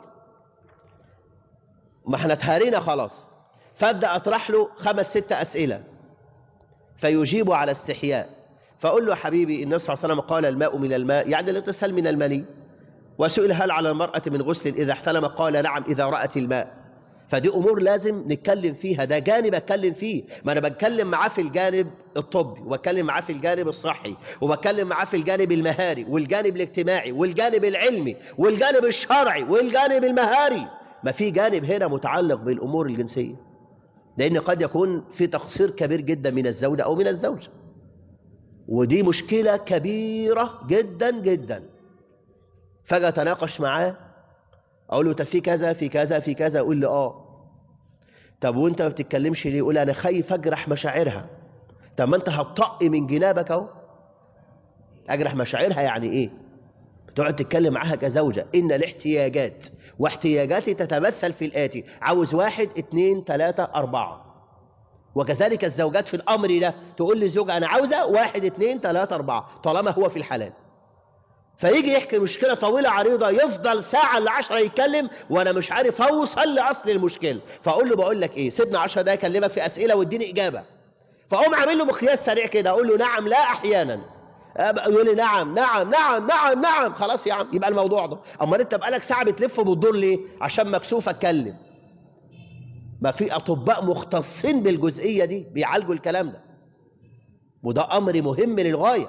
ما احنا اتهارينا خلاص فابدا اطرح له خمس ست اسئله فيجيب على استحياء فأقول له يا حبيبي النبي صلى الله عليه وسلم قال الماء من الماء يعني الاغتسال من المني وسئل هل على المرأة من غسل إذا احتلم قال نعم إذا رأت الماء فدي أمور لازم نتكلم فيها ده جانب أتكلم فيه ما أنا بتكلم معاه في الجانب الطبي وبتكلم معاه في الجانب الصحي وبتكلم معاه في الجانب المهاري والجانب الاجتماعي والجانب العلمي والجانب الشرعي والجانب المهاري ما في جانب هنا متعلق بالأمور الجنسية لأن قد يكون في تقصير كبير جدا من الزوجة أو من الزوج ودي مشكلة كبيرة جدا جدا فجأة تناقش معاه أقول له طب في كذا في كذا في كذا يقول لي آه طب وأنت ما بتتكلمش ليه؟ يقول أنا خايف أجرح مشاعرها طب ما أنت هتطق من جنابك أهو أجرح مشاعرها يعني إيه؟ بتقعد تتكلم معاها كزوجة إن الاحتياجات واحتياجاتي تتمثل في الآتي عاوز واحد اتنين تلاتة أربعة وكذلك الزوجات في الأمر ده تقول للزوج أنا عاوزة واحد اتنين تلاتة أربعة طالما هو في الحلال فيجي يحكي مشكلة طويلة عريضة يفضل ساعة لعشرة يتكلم وأنا مش عارف أوصل لأصل المشكلة فأقول له بقول لك إيه سيبنا عشرة ده أكلمك في أسئلة واديني إجابة فأقوم عامل له مقياس سريع كده أقول له نعم لا أحيانا يقول لي نعم نعم نعم نعم نعم خلاص يا عم يبقى الموضوع ده أما أنت بقالك ساعة بتلف وبتدور ليه عشان مكسوف أتكلم ما في أطباء مختصين بالجزئية دي بيعالجوا الكلام ده وده أمر مهم للغاية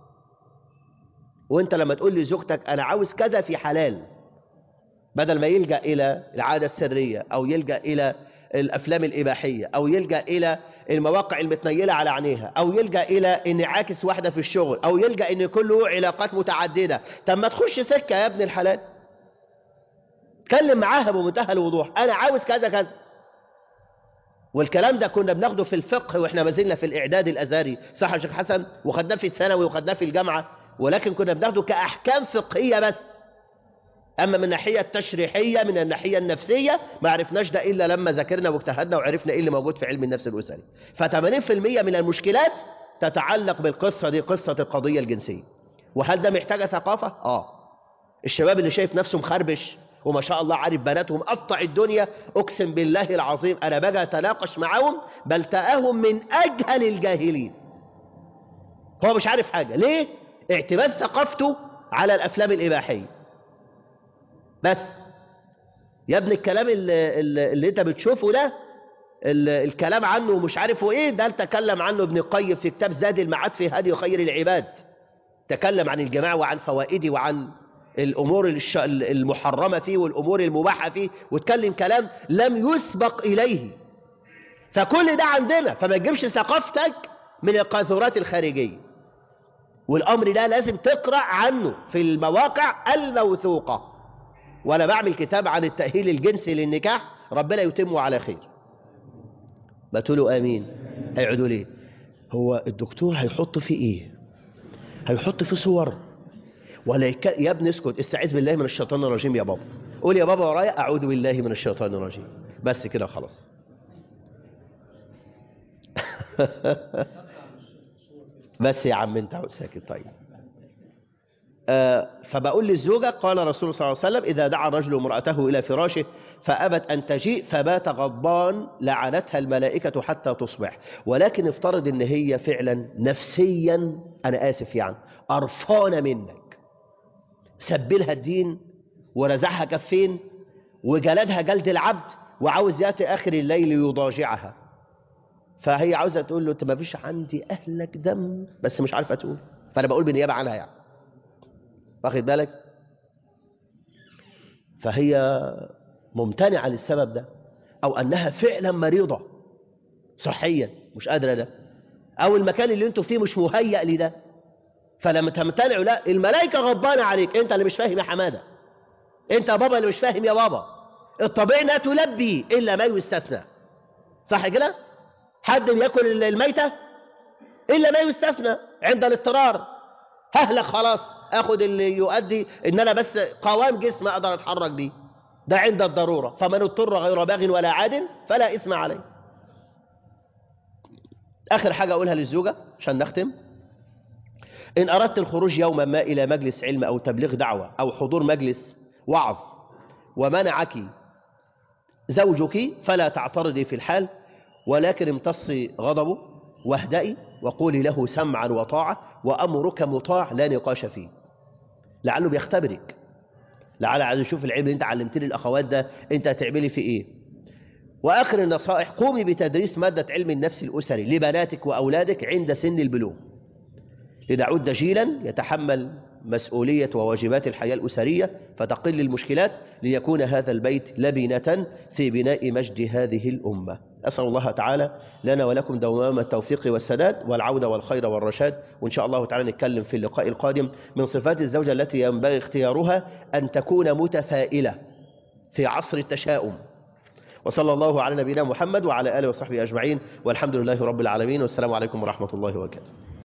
وانت لما تقول لزوجتك أنا عاوز كذا في حلال بدل ما يلجأ إلى العادة السرية أو يلجأ إلى الأفلام الإباحية أو يلجأ إلى المواقع المتنيلة على عينيها أو يلجأ إلى إن عاكس واحدة في الشغل أو يلجأ إن كله علاقات متعددة طب ما تخش سكة يا ابن الحلال اتكلم معاها بمنتهى الوضوح أنا عاوز كذا كذا والكلام ده كنا بناخده في الفقه واحنا ما زلنا في الاعداد الازهري صح يا شيخ حسن وخدناه في الثانوي وخدناه في الجامعه ولكن كنا بناخده كاحكام فقهيه بس اما من الناحيه التشريحيه من الناحيه النفسيه ما عرفناش ده الا لما ذاكرنا واجتهدنا وعرفنا ايه اللي موجود في علم النفس الاسري ف80% من المشكلات تتعلق بالقصه دي قصه القضيه الجنسيه وهل ده محتاجه ثقافه اه الشباب اللي شايف نفسه مخربش وما شاء الله عارف بناتهم قطع الدنيا اقسم بالله العظيم انا باجي اتناقش معاهم بل تاهم من اجهل الجاهلين هو مش عارف حاجه ليه اعتماد ثقافته على الافلام الاباحيه بس يا ابن الكلام اللي, اللي انت بتشوفه ده الكلام عنه مش عارفه ايه ده تكلم عنه ابن القيم في كتاب زاد المعاد في هدي خير العباد تكلم عن الجماع وعن فوائده وعن الأمور المحرمة فيه والأمور المباحة فيه وتكلم كلام لم يسبق إليه فكل ده عندنا فما تجيبش ثقافتك من القاذورات الخارجية والأمر ده لازم تقرأ عنه في المواقع الموثوقة وأنا بعمل كتاب عن التأهيل الجنسي للنكاح ربنا يتمه على خير ما تقولوا آمين هيقعدوا ليه هو الدكتور هيحط فيه إيه هيحط فيه صور ولا يك... يا ابني اسكت استعيذ بالله من الشيطان الرجيم يا بابا قول يا بابا ورايا أعوذ بالله من الشيطان الرجيم بس كده خلاص بس يا عم انت ساكت طيب آه فبقول للزوجة قال رسول صلى الله عليه وسلم إذا دعا الرجل امرأته إلى فراشه فأبت أن تجيء فبات غضبان لعنتها الملائكة حتى تصبح ولكن افترض أن هي فعلا نفسيا أنا آسف يعني قرفانة منك سبلها الدين ورزعها كفين وجلدها جلد العبد وعاوز يأتي آخر الليل يضاجعها فهي عاوزة تقول له أنت ما فيش عندي أهلك دم بس مش عارفة تقول فأنا بقول بالنيابة عنها يعني واخد بالك فهي ممتنعة للسبب ده أو أنها فعلا مريضة صحيا مش قادرة ده أو المكان اللي أنتوا فيه مش مهيأ لده فلما تمتنعوا لا الملائكة غضبانة عليك أنت اللي مش فاهم يا حمادة أنت يا بابا اللي مش فاهم يا بابا الطبيعي انها تلبي إلا ما يستثنى صح كده حد يأكل الميتة إلا ما يستثنى عند الاضطرار ههلك خلاص اخد اللي يؤدي ان انا بس قوام جسم اقدر اتحرك بيه ده عند الضرورة فمن اضطر غير باغ ولا عاد فلا اثم عليه اخر حاجة اقولها للزوجة عشان نختم ان اردت الخروج يوما ما الى مجلس علم او تبليغ دعوة او حضور مجلس وعظ ومنعك زوجك فلا تعترضي في الحال ولكن امتصي غضبه واهدئي وقولي له سمعا وطاعة وأمرك مطاع لا نقاش فيه لعله بيختبرك لعل عايز يشوف العلم اللي انت علمتني الأخوات ده انت هتعملي في ايه وآخر النصائح قومي بتدريس مادة علم النفس الأسري لبناتك وأولادك عند سن البلوغ لنعد جيلا يتحمل مسؤولية وواجبات الحياة الأسرية فتقل المشكلات ليكون هذا البيت لبنة في بناء مجد هذه الأمة أسأل الله تعالى لنا ولكم دوام التوفيق والسداد والعودة والخير والرشاد وإن شاء الله تعالى نتكلم في اللقاء القادم من صفات الزوجة التي ينبغي اختيارها أن تكون متفائلة في عصر التشاؤم وصلى الله على نبينا محمد وعلى آله وصحبه أجمعين والحمد لله رب العالمين والسلام عليكم ورحمة الله وبركاته